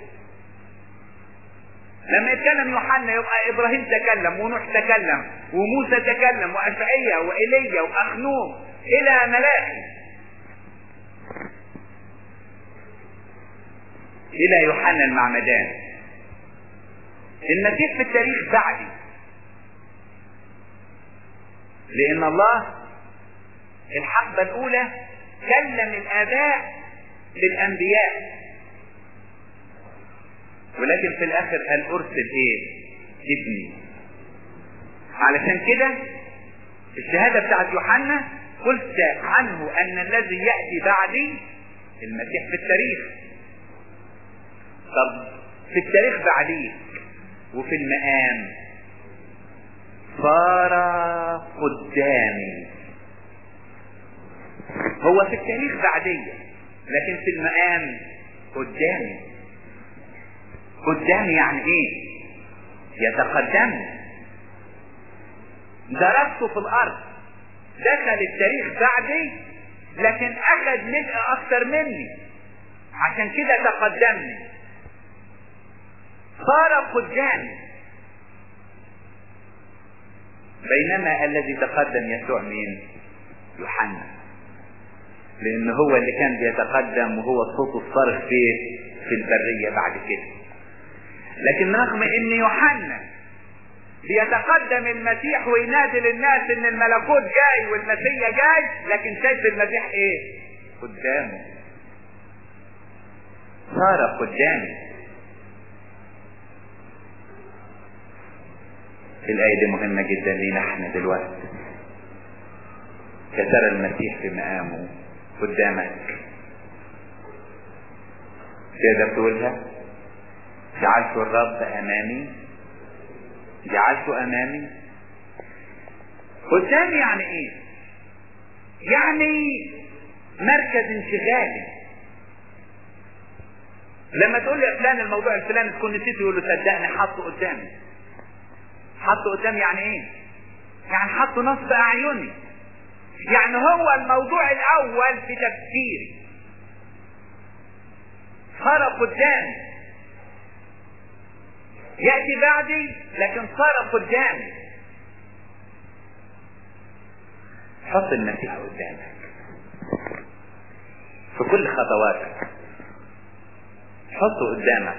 لما يتكلم يوحنا يبقى ابراهيم تكلم ونوح تكلم وموسى تكلم واشعيا وايليا واخنوم الى ملاخي الى يوحنا المعمدان المسيح في التاريخ بعدي لان الله الحقبه الاولى كلم الاباء للانبياء ولكن في الاخر قال ارسل ايه ابني علشان كده الشهاده بتاعت يوحنا قلت عنه ان الذي ياتي بعدي المسيح في التاريخ طب في التاريخ بعديه وفي المقام صار قدامي هو في التاريخ بعدية لكن في المقام قدامي قدامي يعني ايه يتقدمني درسته في الارض دخل التاريخ بعدي لكن اخذ ملء اكثر مني عشان كده تقدمني صار قدامي بينما الذي تقدم يسوع مين يوحنا لان هو اللي كان بيتقدم وهو صوته الصارخ في في البرية بعد كده لكن رغم ان يوحنا بيتقدم المسيح وينادي للناس ان الملكوت جاي والمسيح جاي لكن شايف المسيح ايه قدامه صار قدامي الآية دي مهمة جدا لينا احنا دلوقتي كسر المسيح في مقامه قدامك تقدر تقولها جعلت الرب أمامي جعلت أمامي قدامي يعني ايه يعني مركز انشغالي لما تقول لي يا فلان الموضوع الفلاني تكون نسيته يقول له صدقني حطه قدامي حطه قدامي يعني ايه يعني حطه نصب اعيني يعني هو الموضوع الاول في تفكيري قدامي يأتي بعدي لكن صار قدامي حط المسيح قدامك في كل خطواتك حطه قدامك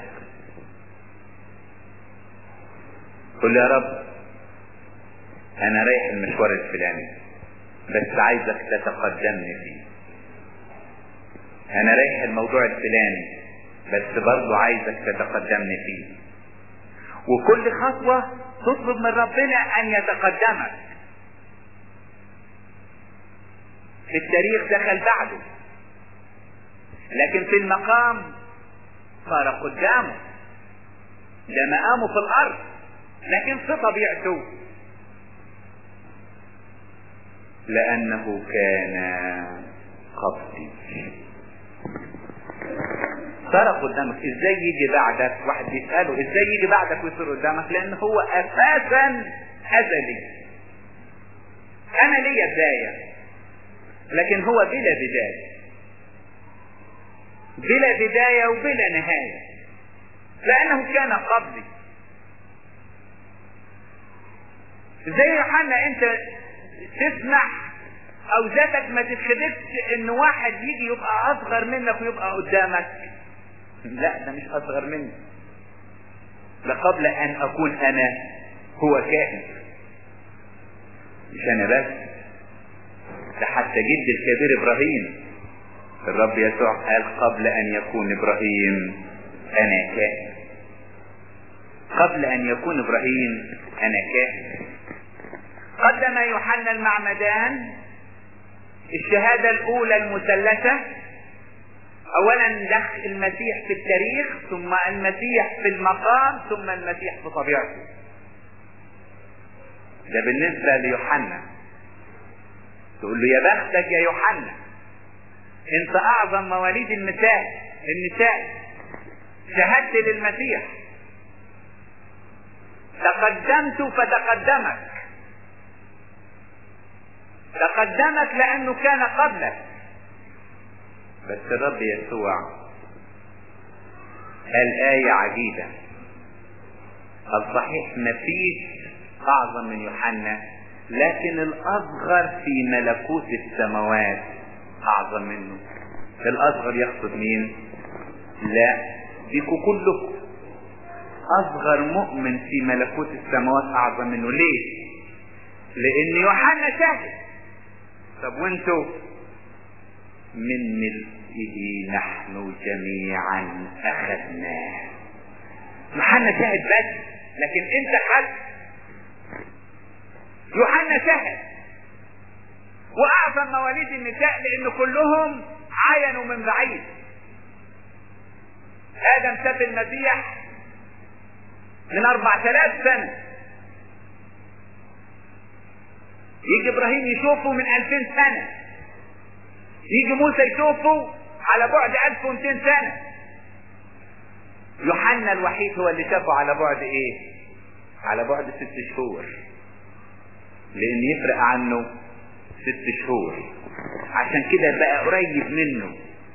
قل يا رب انا رايح المشوار الفلاني بس عايزك تتقدمني فيه انا رايح الموضوع الفلاني بس برضه عايزك تتقدمني فيه وكل خطوة تطلب من ربنا ان يتقدمك في التاريخ دخل بعده لكن في المقام صار قدامه ده مقامه في الارض لكن في طبيعته لانه كان قبضي صار قدامك ازاي يجي بعدك واحد بيسأله ازاي يجي بعدك ويصير قدامك لان هو اساسا ازلي انا ليا بداية لكن هو بلا بداية بلا بداية وبلا نهاية لانه كان قبلي زي يوحنا انت تسمع او ذاتك ما تتخدكش ان واحد يجي يبقى اصغر منك ويبقى قدامك لا ده مش اصغر مني لقبل ان اكون انا هو كائن مش انا بس ده حتى جد الكبير ابراهيم الرب يسوع قال قبل ان يكون ابراهيم انا كائن قبل ان يكون ابراهيم انا كائن قدم يوحنا المعمدان الشهادة الأولى المثلثة أولا دخل المسيح في التاريخ ثم المسيح في المقام ثم المسيح في طبيعته ده بالنسبة ليوحنا تقول له يا بختك يا يوحنا انت اعظم مواليد النساء النساء شهدت للمسيح تقدمت فتقدمك تقدمك لانه كان قبلك بس الرب يسوع قال آية عجيبة الصحيح مفيش أعظم من يوحنا لكن الأصغر في ملكوت السماوات أعظم منه الأصغر يقصد مين؟ لا ديكوا كلكم أصغر مؤمن في ملكوت السماوات أعظم منه ليه؟ لأن يوحنا شاهد طب وانتوا من ملئه نحن جميعا اخذناه يوحنا شاهد بس لكن انت خدت يوحنا شاهد واعظم مواليد النساء لان كلهم عاينوا من بعيد ادم شاف المسيح من اربع تلاف سنه يجي ابراهيم يشوفه من الفين سنة يجي موسى يشوفه على بعد الف ومتين سنة يوحنا الوحيد هو اللي شافه على بعد ايه على بعد ست شهور لان يفرق عنه ست شهور عشان كده بقى قريب منه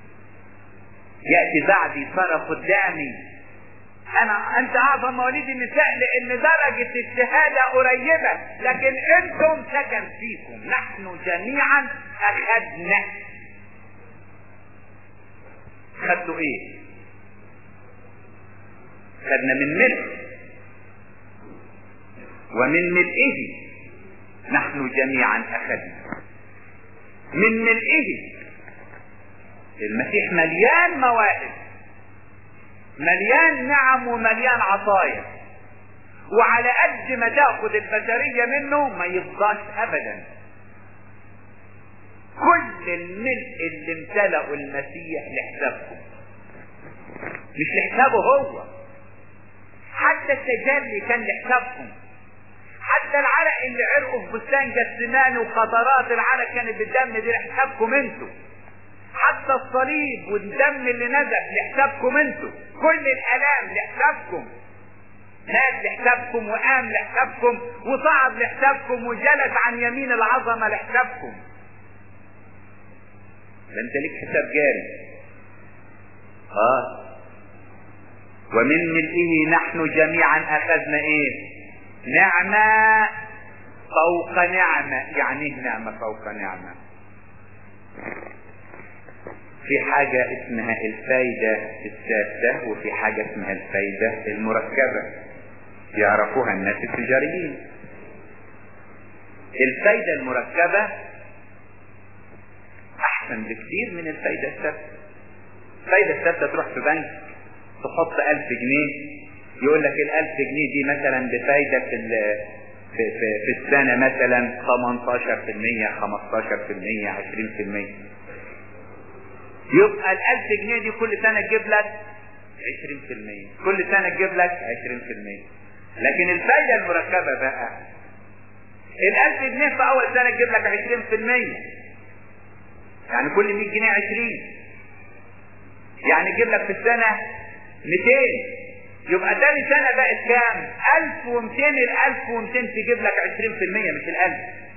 يأتي بعدي صار قدامي انا انت اعظم مواليد النساء لان درجة الشهادة قريبة لكن انتم سكن فيكم نحن جميعا اخذنا خدتوا ايه خدنا من ملء ومن ملئه نحن جميعا اخذنا من ملئه المسيح مليان مواهب مليان نعم ومليان عطايا وعلى قد ما تاخد البشرية منه ما يفضاش ابدا كل الملء اللي امتلأه المسيح لحسابكم مش لحسابه هو حتى التجلي كان لحسابكم حتى العرق اللي عرقوا في بستان جسمان وقطرات العرق كانت بالدم دي لحسابكم انتوا حتى الصليب والدم اللي نزل لحسابكم انتوا كل الالام لحسابكم مات لحسابكم وقام لحسابكم وصعد لحسابكم وجلس عن يمين العظمه لحسابكم ده انت ليك حساب جاري اه ومن ملئه نحن جميعا اخذنا ايه نعمة فوق نعمة يعني ايه نعمة فوق نعمة في حاجة اسمها الفايدة السادسة وفي حاجة اسمها الفايدة المركبة يعرفوها الناس التجاريين الفايدة المركبة احسن بكثير من الفايدة الثابتة الفايدة الثابتة تروح في بنك تحط ألف جنيه يقول لك الألف جنيه دي مثلا بفايدة في في, في, في السنة مثلا 18% 15% 20% يبقى الألف جنيه دي كل سنة تجيب لك 20% كل سنة تجيب لك 20% لكن الفايدة المركبة بقى الألف جنيه في أول سنة تجيب لك 20% يعني كل 100 جنيه 20 يعني تجيب لك في السنة 200 يبقى تاني سنة بقت كام 1200 ال 1200 تجيب لك 20% مش ال 1000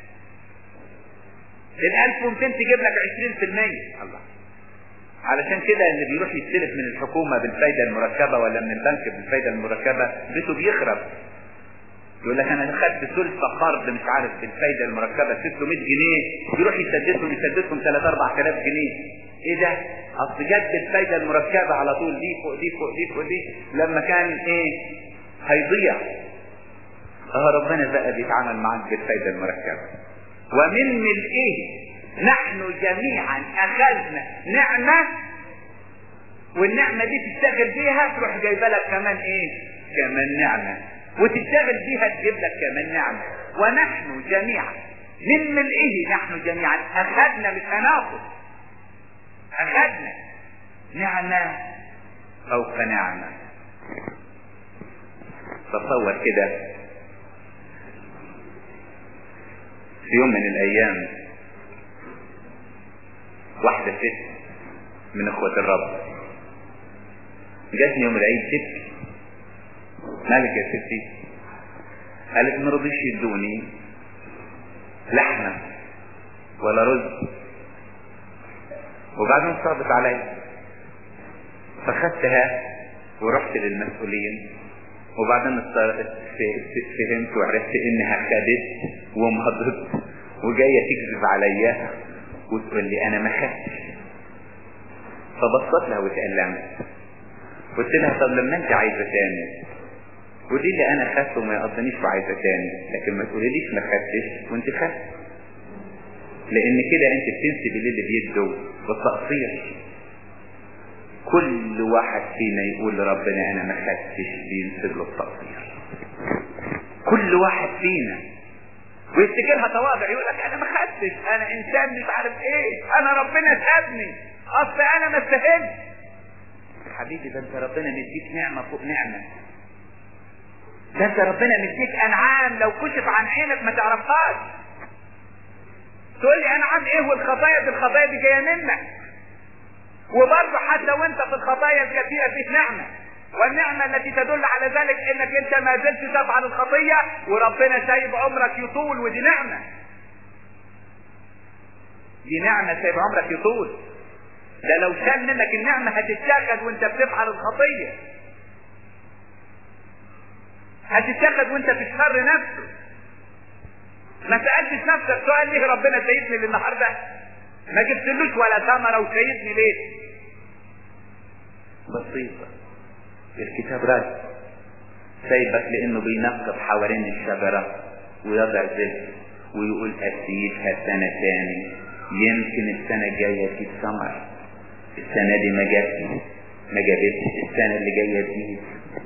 ال 1200 تجيب لك 20% الله علشان كده اللي بيروح يستلف من الحكومة بالفايدة المركبة ولا من البنك بالفايدة المركبة بيته بيخرب يقول لك انا خدت سلفة قرض مش عارف بالفايدة المركبة 600 جنيه يروح يسددهم يسددهم 3 4000 جنيه ايه ده اصل جت الفايدة المركبة على طول دي فوق دي فوق دي فوق دي لما كان ايه هيضيع اه ربنا بقى بيتعامل معاك بالفايدة المركبة ومن ملئه نحن جميعا اخذنا نعمة والنعمة دي تشتغل بيها تروح جايبه لك كمان ايه كمان نعمة وتشتغل بيها تجيب لك كمان نعمة ونحن جميعا من ملئه نحن جميعا اخذنا مش هناخد اخذنا نعمة فوق نعمة تصور كده في يوم من الايام واحدة ست من اخوة الرب جاتني يوم العيد تبكي مالك يا ستي قالت ما رضيش يدوني لحمة ولا رز وبعدين صعبت عليا فخدتها ورحت للمسؤولين وبعدين فهمت وعرفت انها خدت ومضت وجايه تكذب عليا وتقول لي انا ما خدتش فبصت لها وتألمت قلت لها طب لما انت عايزه تاني قولي لي انا خدت وما يقضنيش وعايزه تاني لكن ما تقوليليش ما خدتش وانت خدت لان كده انت بتنسب اللي بيده بالتقصير كل واحد فينا يقول لربنا انا ما خدتش بينسب له التقصير كل واحد فينا ويفتكرها تواضع يقول لك انا ما خدتش انا انسان مش عارف ايه انا ربنا سابني اصل انا ما استاهلش حبيبي ده انت ربنا مديك نعمه فوق نعمه ده انت ربنا مديك انعام لو كشف عن عينك ما تعرفهاش تقول لي انعام ايه والخطايا دي الخطايا دي جايه منك وبرضه حتى وانت في الخطايا الكثيره فيك نعمه والنعمة التي تدل على ذلك انك انت ما زلت تفعل الخطية وربنا سايب عمرك يطول ودي نعمة دي نعمة سايب عمرك يطول ده لو شال منك النعمة هتتاخد وانت بتفعل الخطية هتتاخد وانت في الشر نفسه ما سألتش نفسك سؤال ليه ربنا سيدني للنهاردة ما جبتلوش ولا ثمرة وسيدني ليه بسيطة الكتاب راجع سايبك لانه بينقب حوالين الشجرة ويضع زبد ويقول اسيبها سنة تاني يمكن السنة الجاية تجيب ثمر السنة دي ما جاتش ما جابتش السنة اللي جاية تجيب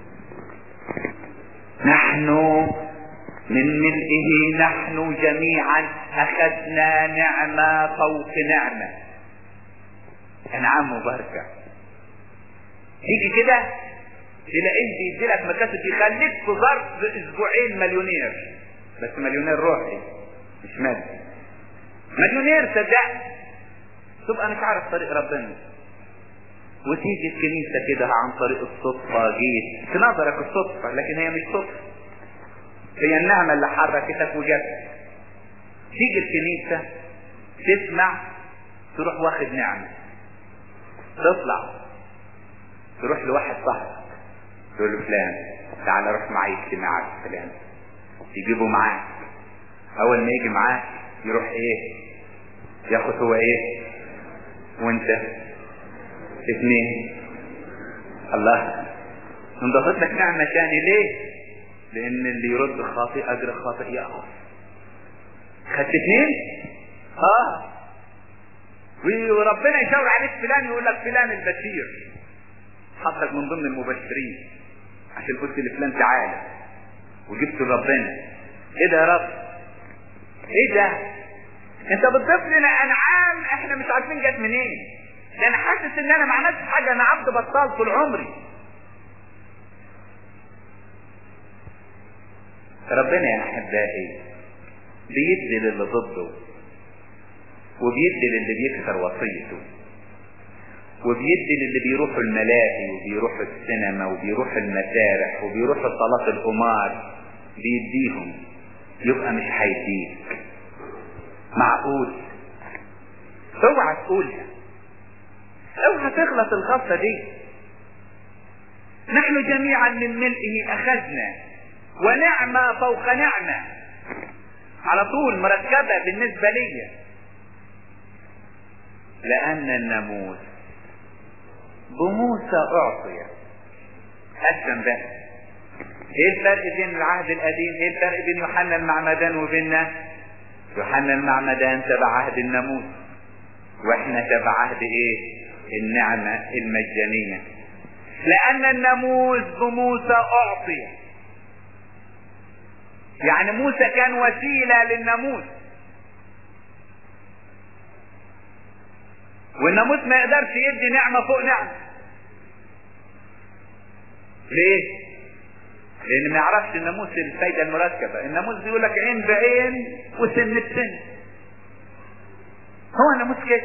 نحن من ملئه نحن جميعا اخذنا نعمة فوق نعمة انعام مباركة تيجي كده تلاقيه بيديلك مكاسب يخليك في ظرف اسبوعين مليونير بس مليونير روحي مش مادي مليونير صدق تبقى مش عارف طريق ربنا وتيجي الكنيسة كده عن طريق الصدفة جيت في نظرك الصدفة لكن هي مش صدفة هي النعمة اللي حركتك وجاتك تيجي الكنيسة تسمع تروح واخد نعمة تطلع تروح لواحد صاحبك يقول له فلان تعال روح معي اجتماع فلان يجيبه معاه اول ما يجي معاه يروح ايه ياخد هو ايه وانت اثنين الله انضافت لك نعمة تاني ليه لان اللي يرد خاطئ اجر خاطئ ياخذ خدت اثنين اه وربنا يشاور عليك فلان يقول لك فلان البشير حطك من ضمن المبشرين عشان قلت لفلان تعالى وجبت لربنا ايه ده يا رب ايه ده انت بتضيف لنا انعام احنا مش عارفين جت منين ده انا حاسس ان انا ما عملتش حاجه انا عبد بطال طول عمري ربنا يا احبائي بيدي للي ضده وبيدي للي بيكسر وصيته وبيدي للي بيروحوا الملاهي وبيروحوا السينما وبيروحوا المسارح وبيروحوا صلاة القمار بيديهم يبقى مش هيديك معقول اوعى تقولها اوعى تغلط الغلطة دي نحن جميعا من ملئه اخذنا ونعمة فوق نعمة على طول مركبة بالنسبة لي لأن الناموس بموسى أعطي أسلم بقى ايه الفرق بين العهد القديم ايه الفرق بين يوحنا المعمدان وبيننا يوحنا المعمدان تبع عهد الناموس واحنا تبع عهد ايه النعمة المجانية لأن الناموس بموسى أعطي يعني موسى كان وسيلة للناموس والناموس ما يقدرش يدي نعمة فوق نعمة ليه لان ما يعرفش الناموس الفايدة المركبة الناموس بيقول لك عين بعين وسن بسن هو الناموس كده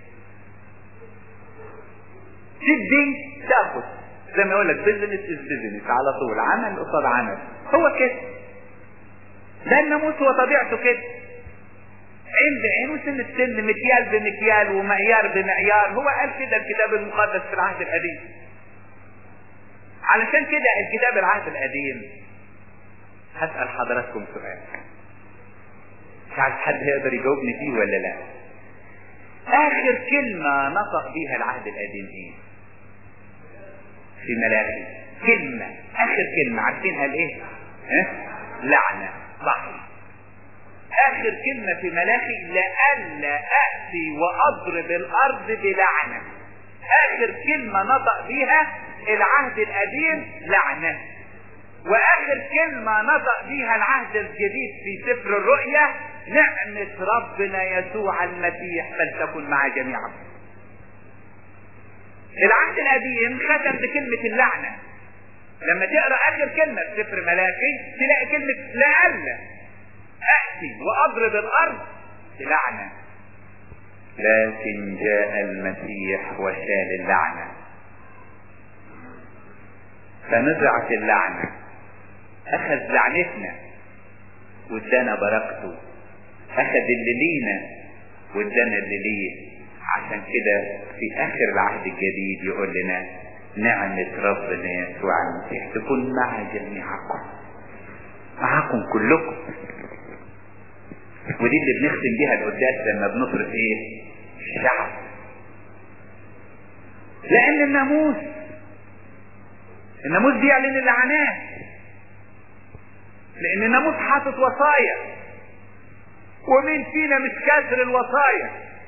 تدي تاخد زي ما يقول لك بزنس از بزنس على طول عمل قصاد عمل هو كده ده الناموس هو طبيعته كده عين بعين وسن بسن مكيال بمكيال ومعيار بمعيار هو قال كده الكتاب المقدس في العهد القديم علشان كده الكتاب العهد القديم هسأل حضراتكم سؤال مش عارف حد هيقدر يجاوبني فيه ولا لا اخر كلمة نطق بيها العهد القديم ايه في ملاخي كلمة اخر كلمة عارفين قال ايه اه؟ لعنة صح اخر كلمة في ملاخي لألا اتي واضرب الارض بلعنة اخر كلمة نطق بيها العهد القديم لعنة واخر كلمة نطق بيها العهد الجديد في سفر الرؤيا نعمة ربنا يسوع المسيح فلتكن مع جميعا العهد القديم ختم بكلمة اللعنة لما تقرا اخر كلمة في سفر ملاكي تلاقي كلمة لألا اتي واضرب الارض بلعنة لكن جاء المسيح وشال اللعنة فنزعت اللعنة اخذ لعنتنا وادانا بركته اخذ اللي لينا وادانا اللي ليه عشان كده في اخر العهد الجديد يقول لنا نعمة ربنا يسوع المسيح تكون مع جميعكم معاكم كلكم ودي اللي بنختم بيها القداس لما بنصرف ايه الشعب لان الناموس الناموس بيعلن اللعنات لان الناموس حاطط وصايا ومين فينا مش كسر الوصايا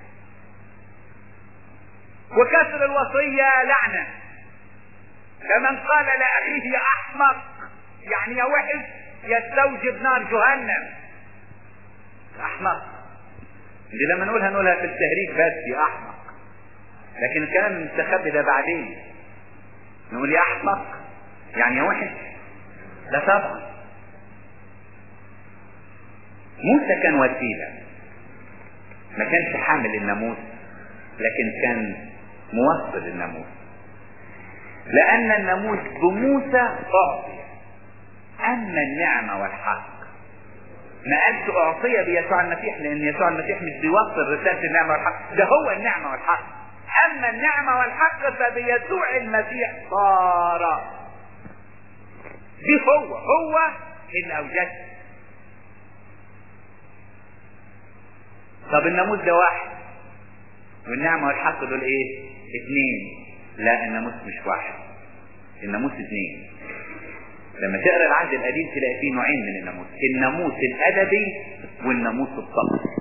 وكسر الوصية لعنة فمن قال لأخيه يا أحمق يعني يا وحش يستوجب نار جهنم أحمق دي لما نقولها نقولها في التهريج بس يا أحمق لكن الكلام المستخبي ده بعدين نقول يا أحمق يعني يا وحش لا طبعا موسى كان وسيلة ما كانش حامل الناموس لكن كان موصل الناموس لأن الناموس بموسى أعطي أما النعمة والحق ما قالش أعطي بيسوع المسيح لأن يسوع المسيح مش بيوصل رسالة النعمة والحق ده هو النعمة والحق أما النعمة والحق فبيسوع المسيح صار دي هو هو اللي اوجدها طب الناموس ده واحد والنعمة والحق دول ايه اتنين لا الناموس مش واحد الناموس اتنين لما تقرا العهد القديم تلاقي فيه نوعين من الناموس الناموس الادبي والناموس الطقسي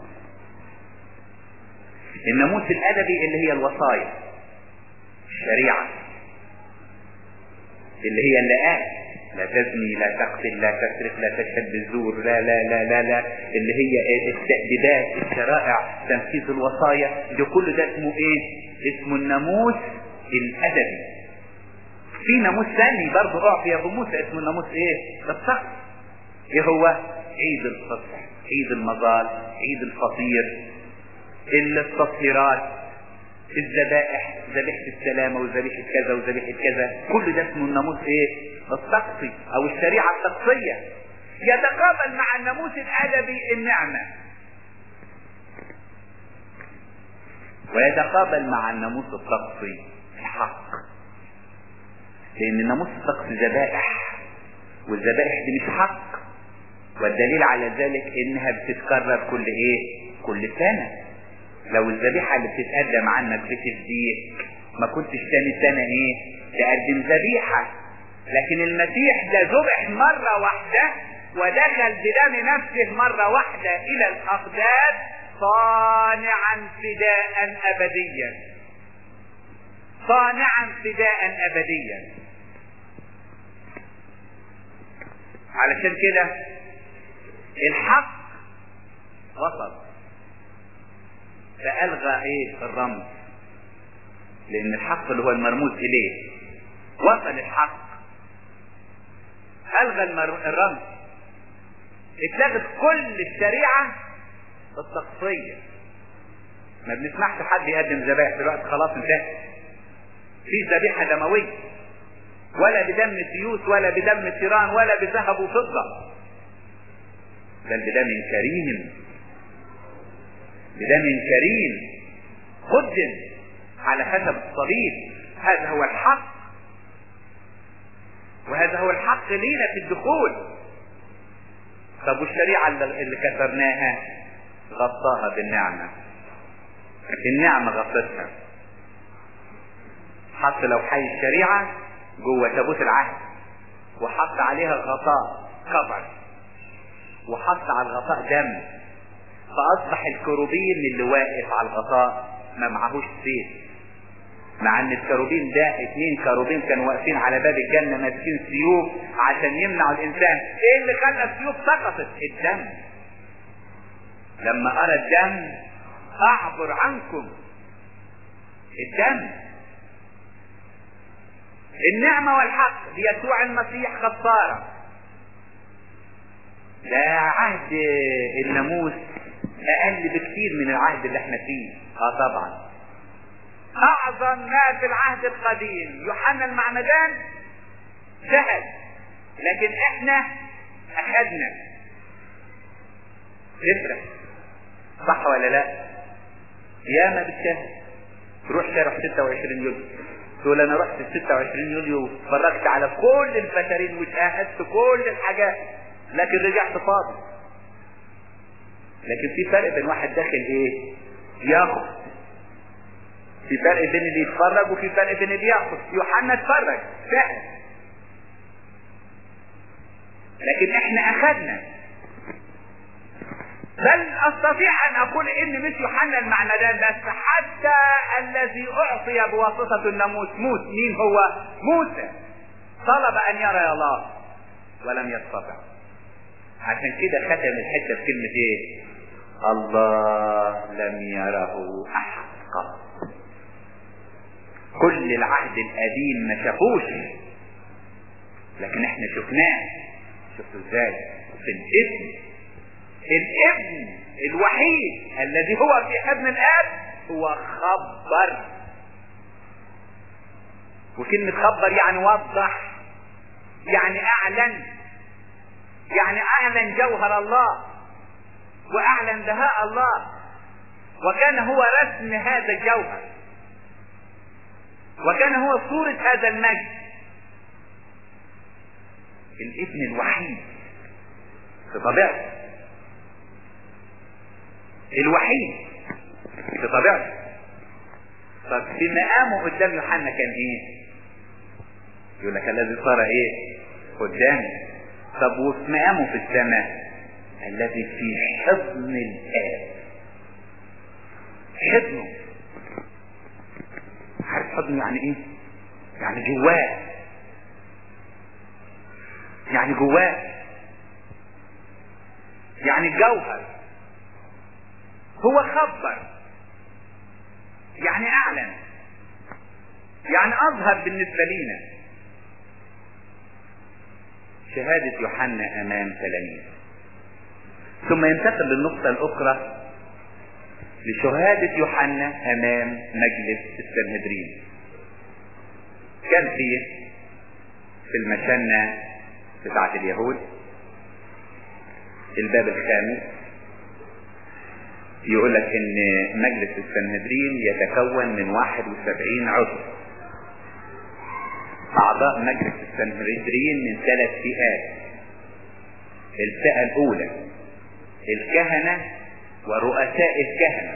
الناموس الادبي اللي هي الوصايا الشريعة اللي هي اللقاء لا تزني لا تقتل لا تسرق لا تشهد بالزور لا لا لا لا لا اللي هي التأديبات الشرائع تنفيذ الوصايا ده كل ده اسمه ايه اسمه الناموس الادبي في ناموس ثاني برضه اعطي ابو موسى اسمه الناموس ايه الطقس ايه هو عيد الفصح عيد المظال عيد الفطير التطهيرات الذبائح ذبيحة السلامة وذبيحة كذا وذبيحة كذا كل ده اسمه الناموس ايه الطقسي او الشريعة الطقسية يتقابل مع الناموس الادبي النعمة ويتقابل مع الناموس الطقسي الحق لان الناموس الطقسي ذبائح والذبائح دي مش حق والدليل على ذلك انها بتتكرر كل ايه كل سنة لو الذبيحة اللي بتتقدم عنك بتفديك ما كنتش تاني سنة ايه تقدم ذبيحة لكن المسيح ده ذبح مرة واحدة ودخل بدم نفسه مرة واحدة الى الاقداس صانعا فداء ابديا صانعا فداء ابديا علشان كده الحق وصل فألغى ايه الرمز لان الحق اللي هو المرموز اليه وصل الحق الغى المر... الرمز اتلغت كل الشريعة التقصية ما بنسمعش حد يقدم ذبائح دلوقتي خلاص انتهى في ذبيحة دموية ولا بدم سيوس ولا بدم تيران ولا بذهب وفضة بل بدم كريم بدم كريم قدم على حسب الصليب هذا هو الحق وهذا هو الحق لينا في الدخول طب والشريعة اللي كسرناها غطاها بالنعمة النعمة غطتها حط لو حي الشريعة جوه تابوت العهد وحط عليها الغطاء كفر وحط على الغطاء دم فاصبح الكروبين اللي واقف على الغطاء ما معهوش سيف مع ان الكروبين ده اتنين كروبين كانوا واقفين على باب الجنة ماسكين سيوف عشان يمنعوا الانسان ايه اللي خلى السيوف سقطت الدم لما ارى الدم اعبر عنكم الدم النعمة والحق بيسوع المسيح خسارة ده عهد الناموس اقل بكتير من العهد اللي احنا فيه اه طبعا اعظم ما في العهد القديم يوحنا المعمدان شهد لكن احنا اخذنا تفرق صح ولا لا ياما بتشهد تروح شارع 26 يوليو تقول انا رحت 26 يوليو اتفرجت على كل الفشارين وشاهدت كل الحاجات لكن رجعت فاضي لكن في فرق بين واحد داخل ايه ياخد في فرق بين اللي يتفرج وفي فرق بين اللي ياخد يوحنا اتفرج شاهد لكن احنا اخذنا بل استطيع ان اقول ان مش يوحنا المعمدان بس حتى الذي اعطي بواسطة الناموس موسى مين هو موسى طلب ان يرى الله ولم يستطع عشان كده ختم الحتة بكلمة ايه الله لم يره احد قط كل العهد القديم ما شافوش لكن احنا شفناه شفتوا ازاي في الابن الابن الوحيد الذي هو في حضن الاب هو خبر وكلمة خبر يعني وضح يعني اعلن يعني اعلن جوهر الله واعلن بهاء الله وكان هو رسم هذا الجوهر وكان هو صورة هذا المجد الابن الوحيد في طبيعته الوحيد في طبيعته طب في مقامه قدام يوحنا كان ايه يقول لك الذي صار ايه قدامي طب وفي مقامه في السماء الذي في حضن الاب حضنه عارف حضنه يعني ايه يعني جواه يعني جواه يعني الجوهر هو خبر يعني اعلن يعني اظهر بالنسبة لينا شهادة يوحنا امام تلاميذ ثم ينتقل للنقطة الاخرى لشهادة يوحنا امام مجلس السنهدرين كان فيه في المشنة بتاعة اليهود الباب الخامس يقول لك ان مجلس السنهدرين يتكون من 71 عضو اعضاء مجلس السنهدرين من ثلاث فئات الفئة الاولى الكهنة ورؤساء الكهنة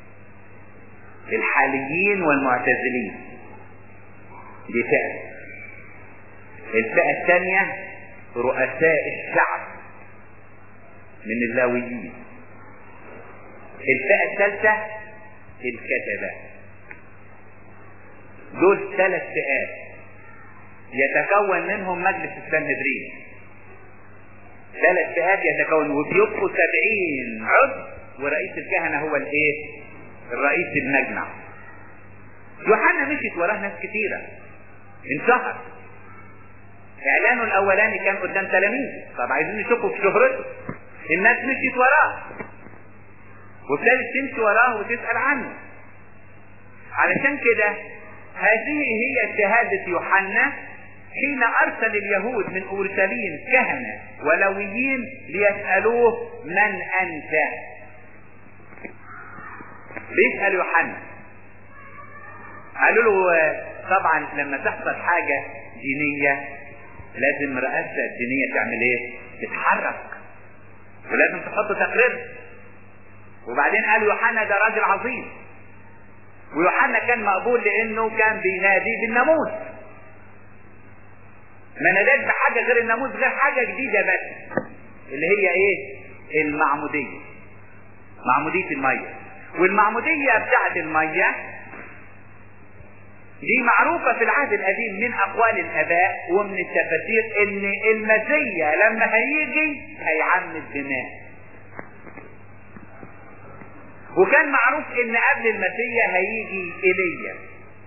الحاليين والمعتزلين دي فئة الفئة الثانية رؤساء الشعب من اللاويين الفئة الثالثة الكتبة دول ثلاث فئات يتكون منهم مجلس السنهدرين ثلاث فئات يتكون وبيبقوا سبعين عضو ورئيس الكهنة هو الايه الرئيس المجمع يوحنا مشيت وراه ناس كتيرة انشهر اعلانه الاولاني كان قدام تلاميذ طب عايزين يشوفوا في شهرته الناس مشيت وراه وابتدت تمشي وراه وتسأل عنه علشان كده هذه هي شهادة يوحنا حين أرسل اليهود من أورشليم كهنة ولويين ليسألوه من أنت بيسأل يوحنا قالوا له طبعا لما تحصل حاجة دينية لازم رئاسة الدينية تعمل ايه تتحرك ولازم تحط تقرير وبعدين قال يوحنا ده راجل عظيم ويوحنا كان مقبول لانه كان بينادي بالناموس ما ناداش بحاجه غير الناموس غير حاجه جديده بس اللي هي ايه المعموديه معموديه الميه والمعموديه بتاعت الميه دي معروفة في العهد القديم من أقوال الآباء ومن التفاسير إن المسيا لما هيجي هيعمد بماء. وكان معروف إن قبل المسيا هيجي إيليا.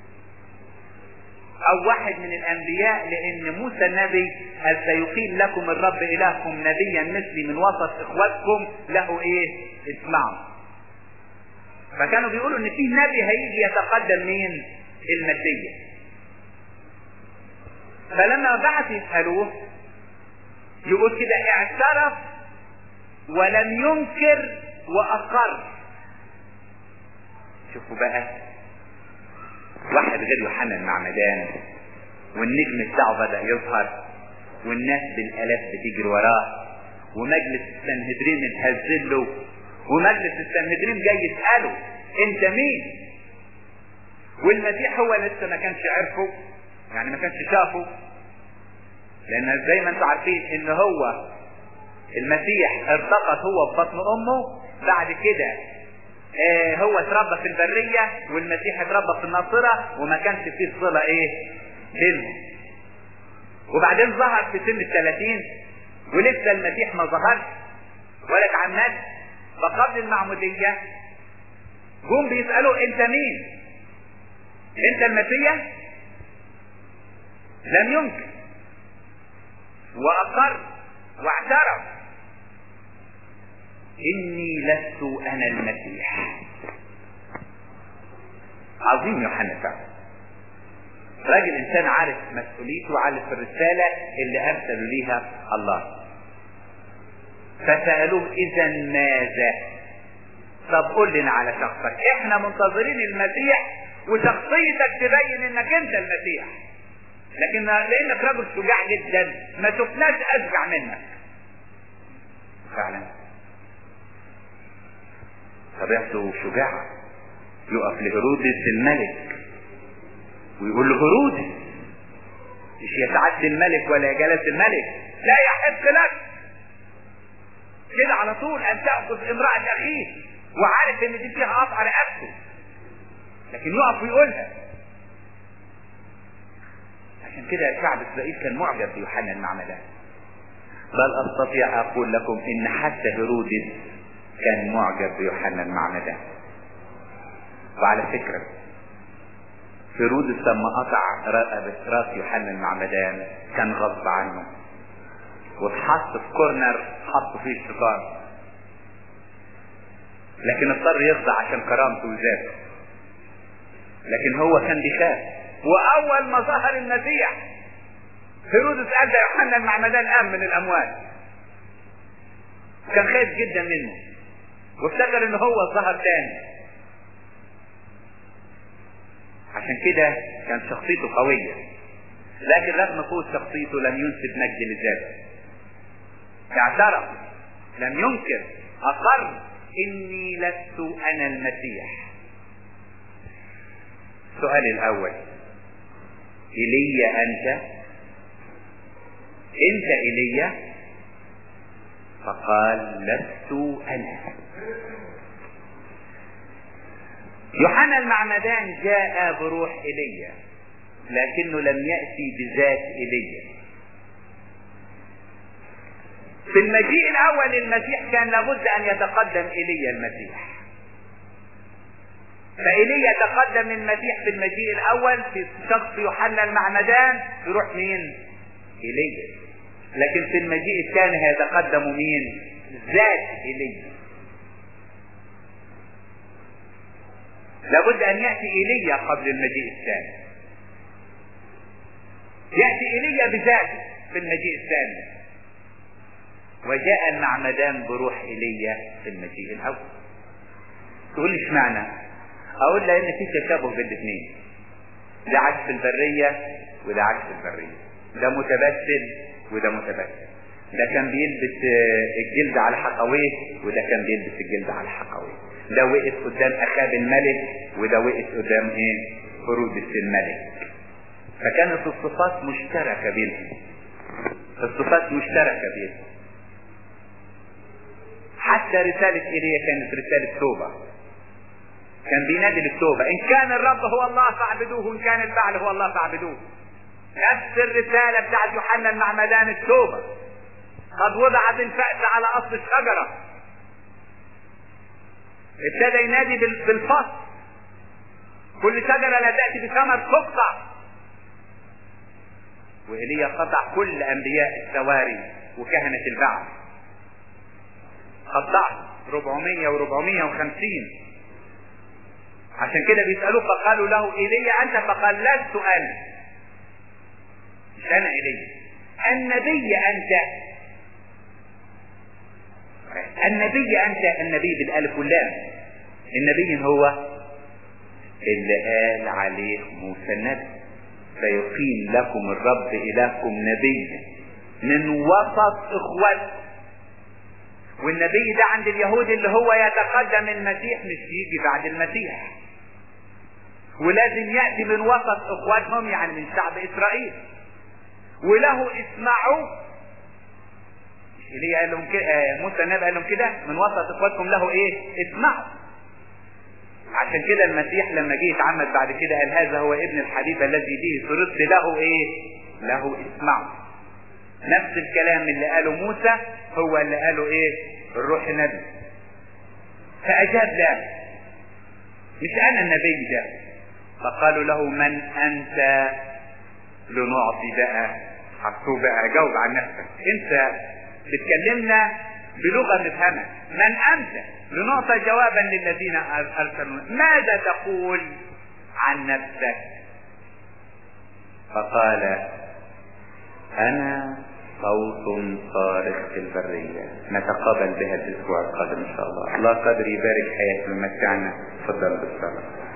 أو واحد من الأنبياء لأن موسى النبي هل سيقيم لكم الرب إلهكم نبيا مثلي من وسط إخواتكم له إيه؟ اسمعوا. فكانوا بيقولوا إن في نبي هيجي يتقدم مين؟ المادية فلما بعث يسألوه يقول كده اعترف ولم ينكر وأقر شوفوا بقى واحد غير يوحنا المعمدان والنجم بتاعه بدأ يظهر والناس بالآلاف بتجري وراه ومجلس السنهدرين اتهزل له ومجلس السنهدرين جاي يسأله انت مين والمسيح هو لسه ما كانش عرفه يعني ما كانش شافه لان زي ما انتم عارفين ان هو المسيح ارتقط هو في بطن امه بعد كده آه هو اتربى في البرية والمسيح اتربى في الناصرة وما كانش فيه صلة ايه بينهم وبعدين ظهر في سن الثلاثين ولسه المسيح ما ظهرش ولا اتعمد فقبل المعمودية جم بيسألوا انت مين انت المسيح لم ينكر واقر واعترف اني لست انا المسيح عظيم يوحنا فعلا راجل انسان عارف مسؤوليته وعارف الرسالة اللي ارسلوا ليها الله فسألوه اذا ماذا طب قول لنا على شخصك احنا منتظرين المسيح وشخصيتك تبين انك انت المسيح لكن لانك رجل شجاع جدا ما شفناش اشجع منك فعلا طبيعته شجاعة يقف لهرودس الملك ويقول له هرودس مش يتعد الملك ولا جلس الملك لا يحق لك كده على طول ان تاخذ امراه اخيه وعارف ان دي فيها قطع رقبته لكن يقف ويقولها عشان كده شعب اسرائيل كان معجب بيوحنا المعمدان بل استطيع اقول لكم ان حتى هيرودس كان معجب بيوحنا المعمدان وعلى فكرة هيرودس لما قطع رقبة راس يوحنا المعمدان كان غصب عنه واتحط في كورنر حط فيه الشيطان لكن اضطر يخضع عشان كرامته وذاته لكن هو كان بيخاف واول ما ظهر المسيح هيرودس قال ده يوحنا المعمدان قام من الاموات كان خايف جدا منه وافتكر ان هو ظهر تاني عشان كده كان شخصيته قوية لكن رغم قوة شخصيته لم ينسب مجد لذاته اعترف لم ينكر اقر اني لست انا المسيح السؤال الاول ايليا انت انت ايليا فقال لست انا يوحنا المعمدان جاء بروح ايليا لكنه لم ياتي بذات ايليا في المجيء الاول للمسيح كان لابد ان يتقدم ايليا المسيح فايليا تقدم المسيح في المجيء الاول في شخص يوحنا المعمدان يروح مين ايليا لكن في المجيء الثاني هيتقدم مين ذات ايليا لابد ان ياتي ايليا قبل المجيء الثاني ياتي ايليا بذاته في المجيء الثاني وجاء المعمدان بروح ايليا في المجيء الاول تقول لي اشمعنى اقول لان في تشابه بين الاثنين ده عاش في البريه وده عاش في البريه ده متبسل وده متبسل ده كان بيلبس الجلد على حقويه وده كان بيلبس الجلد على حقويه ده وقف قدام اخاب الملك وده وقف قدام ايه هرودس الملك فكانت الصفات مشتركة بينهم الصفات مشتركة بينهم حتى رسالة ايليا كانت رسالة توبة كان بينادي للتوبة ان كان الرب هو الله فاعبدوه وان كان البعل هو الله فاعبدوه نفس الرسالة بتاعت يوحنا المعمدان التوبة قد وضع بالفأس على اصل الشجرة ابتدى ينادي بالفصل كل شجرة لا تأتي بثمر تقطع وإيليا قطع كل أنبياء السواري وكهنة البعث قطعهم 400 و450 عشان كده بيسألوه فقالوا له إيليا أنت فقال لست أنا مش أنا إيليا النبي أنت النبي أنت النبي بالألف واللام النبي هو اللي قال عليه موسى النبي فيقيم لكم الرب إلهكم نبيا من وسط إخوته والنبي ده عند اليهود اللي هو يتقدم المسيح مش يجي بعد المسيح ولازم يأتي من وسط إخواتهم يعني من شعب إسرائيل وله اسمعوا ايليا قال لهم كده موسى النبي قال لهم كده من وسط اخواتكم له ايه اسمعوا عشان كده المسيح لما جه يتعمد بعد كده قال هذا هو ابن الحبيب الذي به سررت له ايه له اسمعوا نفس الكلام اللي قاله موسى هو اللي قاله ايه الروح النبي فاجاب لا مش انا النبي ده فقالوا له من انت لنعطي بقى حطوه بقى جاوب عن نفسك انت بتكلمنا بلغة نفهمها من أنت لنعطى جوابا للذين أرسلوا ماذا تقول عن نفسك فقال أنا صوت صارخ في البرية نتقابل بها الأسبوع القادم إن شاء الله الله قادر يبارك حياتنا ويمتعنا تفضل بالصلاة